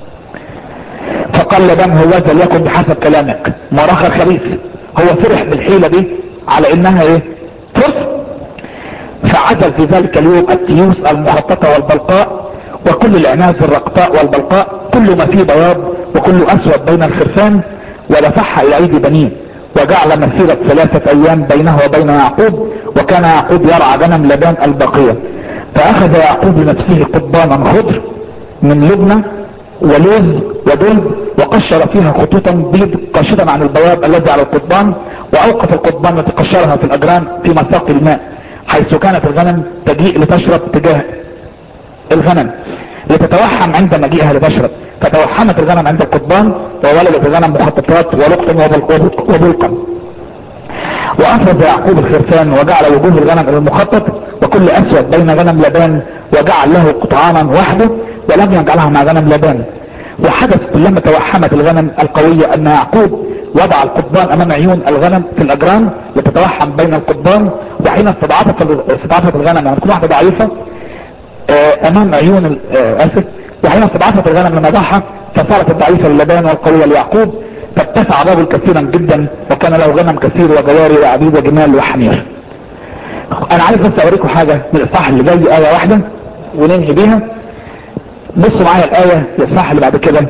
فقال لبان هو ليكن بحسب كلامك مراخر خبيث هو فرح بالحيلة دي على انها ايه فرصة فعزل في ذلك اليوم التيوس المخططة والبلقاء وكل العناز الرقطاء والبلقاء كل ما فيه بياض وكل اسود بين الخرفان ولفحها الى ايدي بنيه وجعل مسيرة ثلاثة ايام بينه وبين يعقوب وكان يعقوب يرعى غنم لبان البقية فاخذ يعقوب لنفسه قضبانا خضر من لبنة ولوز ودلب وقشر فيها خطوطا بيض قاشدا عن البياض الذي على القضبان واوقف القضبان التي قشرها في الاجران في مساق الماء حيث كانت الغنم تجيء لتشرب تجاه الغنم لتتوحم عند مجيئها لتشرب فتوحمت الغنم عند القضبان وولدت الغنم مخططات ولقطا وبلق- وبلقا وافرز يعقوب الخرفان وجعل وجوه الغنم الى المخطط وكل اسود بين غنم لبان وجعل له قطعانا وحده ولم يجعلها مع غنم لبان وحدث كلما توحمت الغنم القوية ان يعقوب وضع القضبان امام عيون الغنم في الاجرام لتتوحم بين القضبان وحين استضعفت استضعفت الغنم يعني تكون واحدة ضعيفة آه، امام عيون ال- آه، اسف وحين استضعفت الغنم لما ضحى فصارت الضعيفة للبان والقوية ليعقوب فاتسع الرجل كثيرا جدا وكان له غنم كثير وجواري وعبيد وجمال وحمير انا عايز بس اوريكم حاجة من الاصحاح اللي جاي اية واحدة وننهي بيها بصوا معايا الاية الاصحاح اللي بعد كده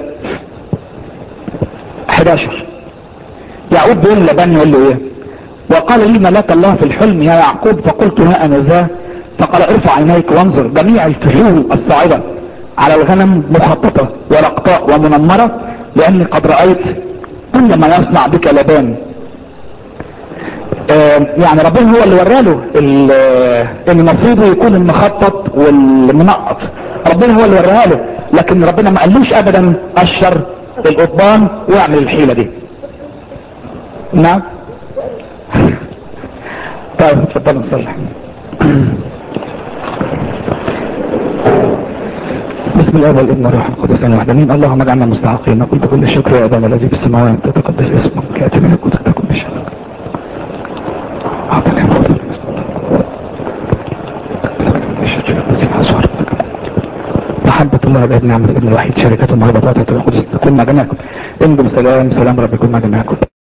11 يعقوب بيقول لبان يقول له ايه وقال لي ملاك الله في الحلم يا يعقوب فقلت ها انا ذا فقال ارفع عينيك وانظر جميع الفحول الصاعدة على الغنم مخططة ورقطاء ومنمرة لاني قد رأيت كل ما يصنع بك لبان آه، يعني ربنا هو اللي وراله ال- آه، ان نصيبه يكون المخطط والمنقط ربنا هو اللي وراها له لكن ربنا ما قالوش ابدا قشر القضبان واعمل الحيلة دي نعم طيب اتفضلوا نصلي بسم الله والابن والروح القدس الوحدانين اللهم اجعلنا مستحقين نقول بكل الشكر يا ابانا الذي في السماوات تتقدس اسمك ياتي ملكوتك تكن بشأنك أعطنا الفضل. محبة الله بإذن نعمة الابن الوحيد شركة المهبطات القدس تكون مع جميعكم انجم سلام سلام رب يكون مع جميعكم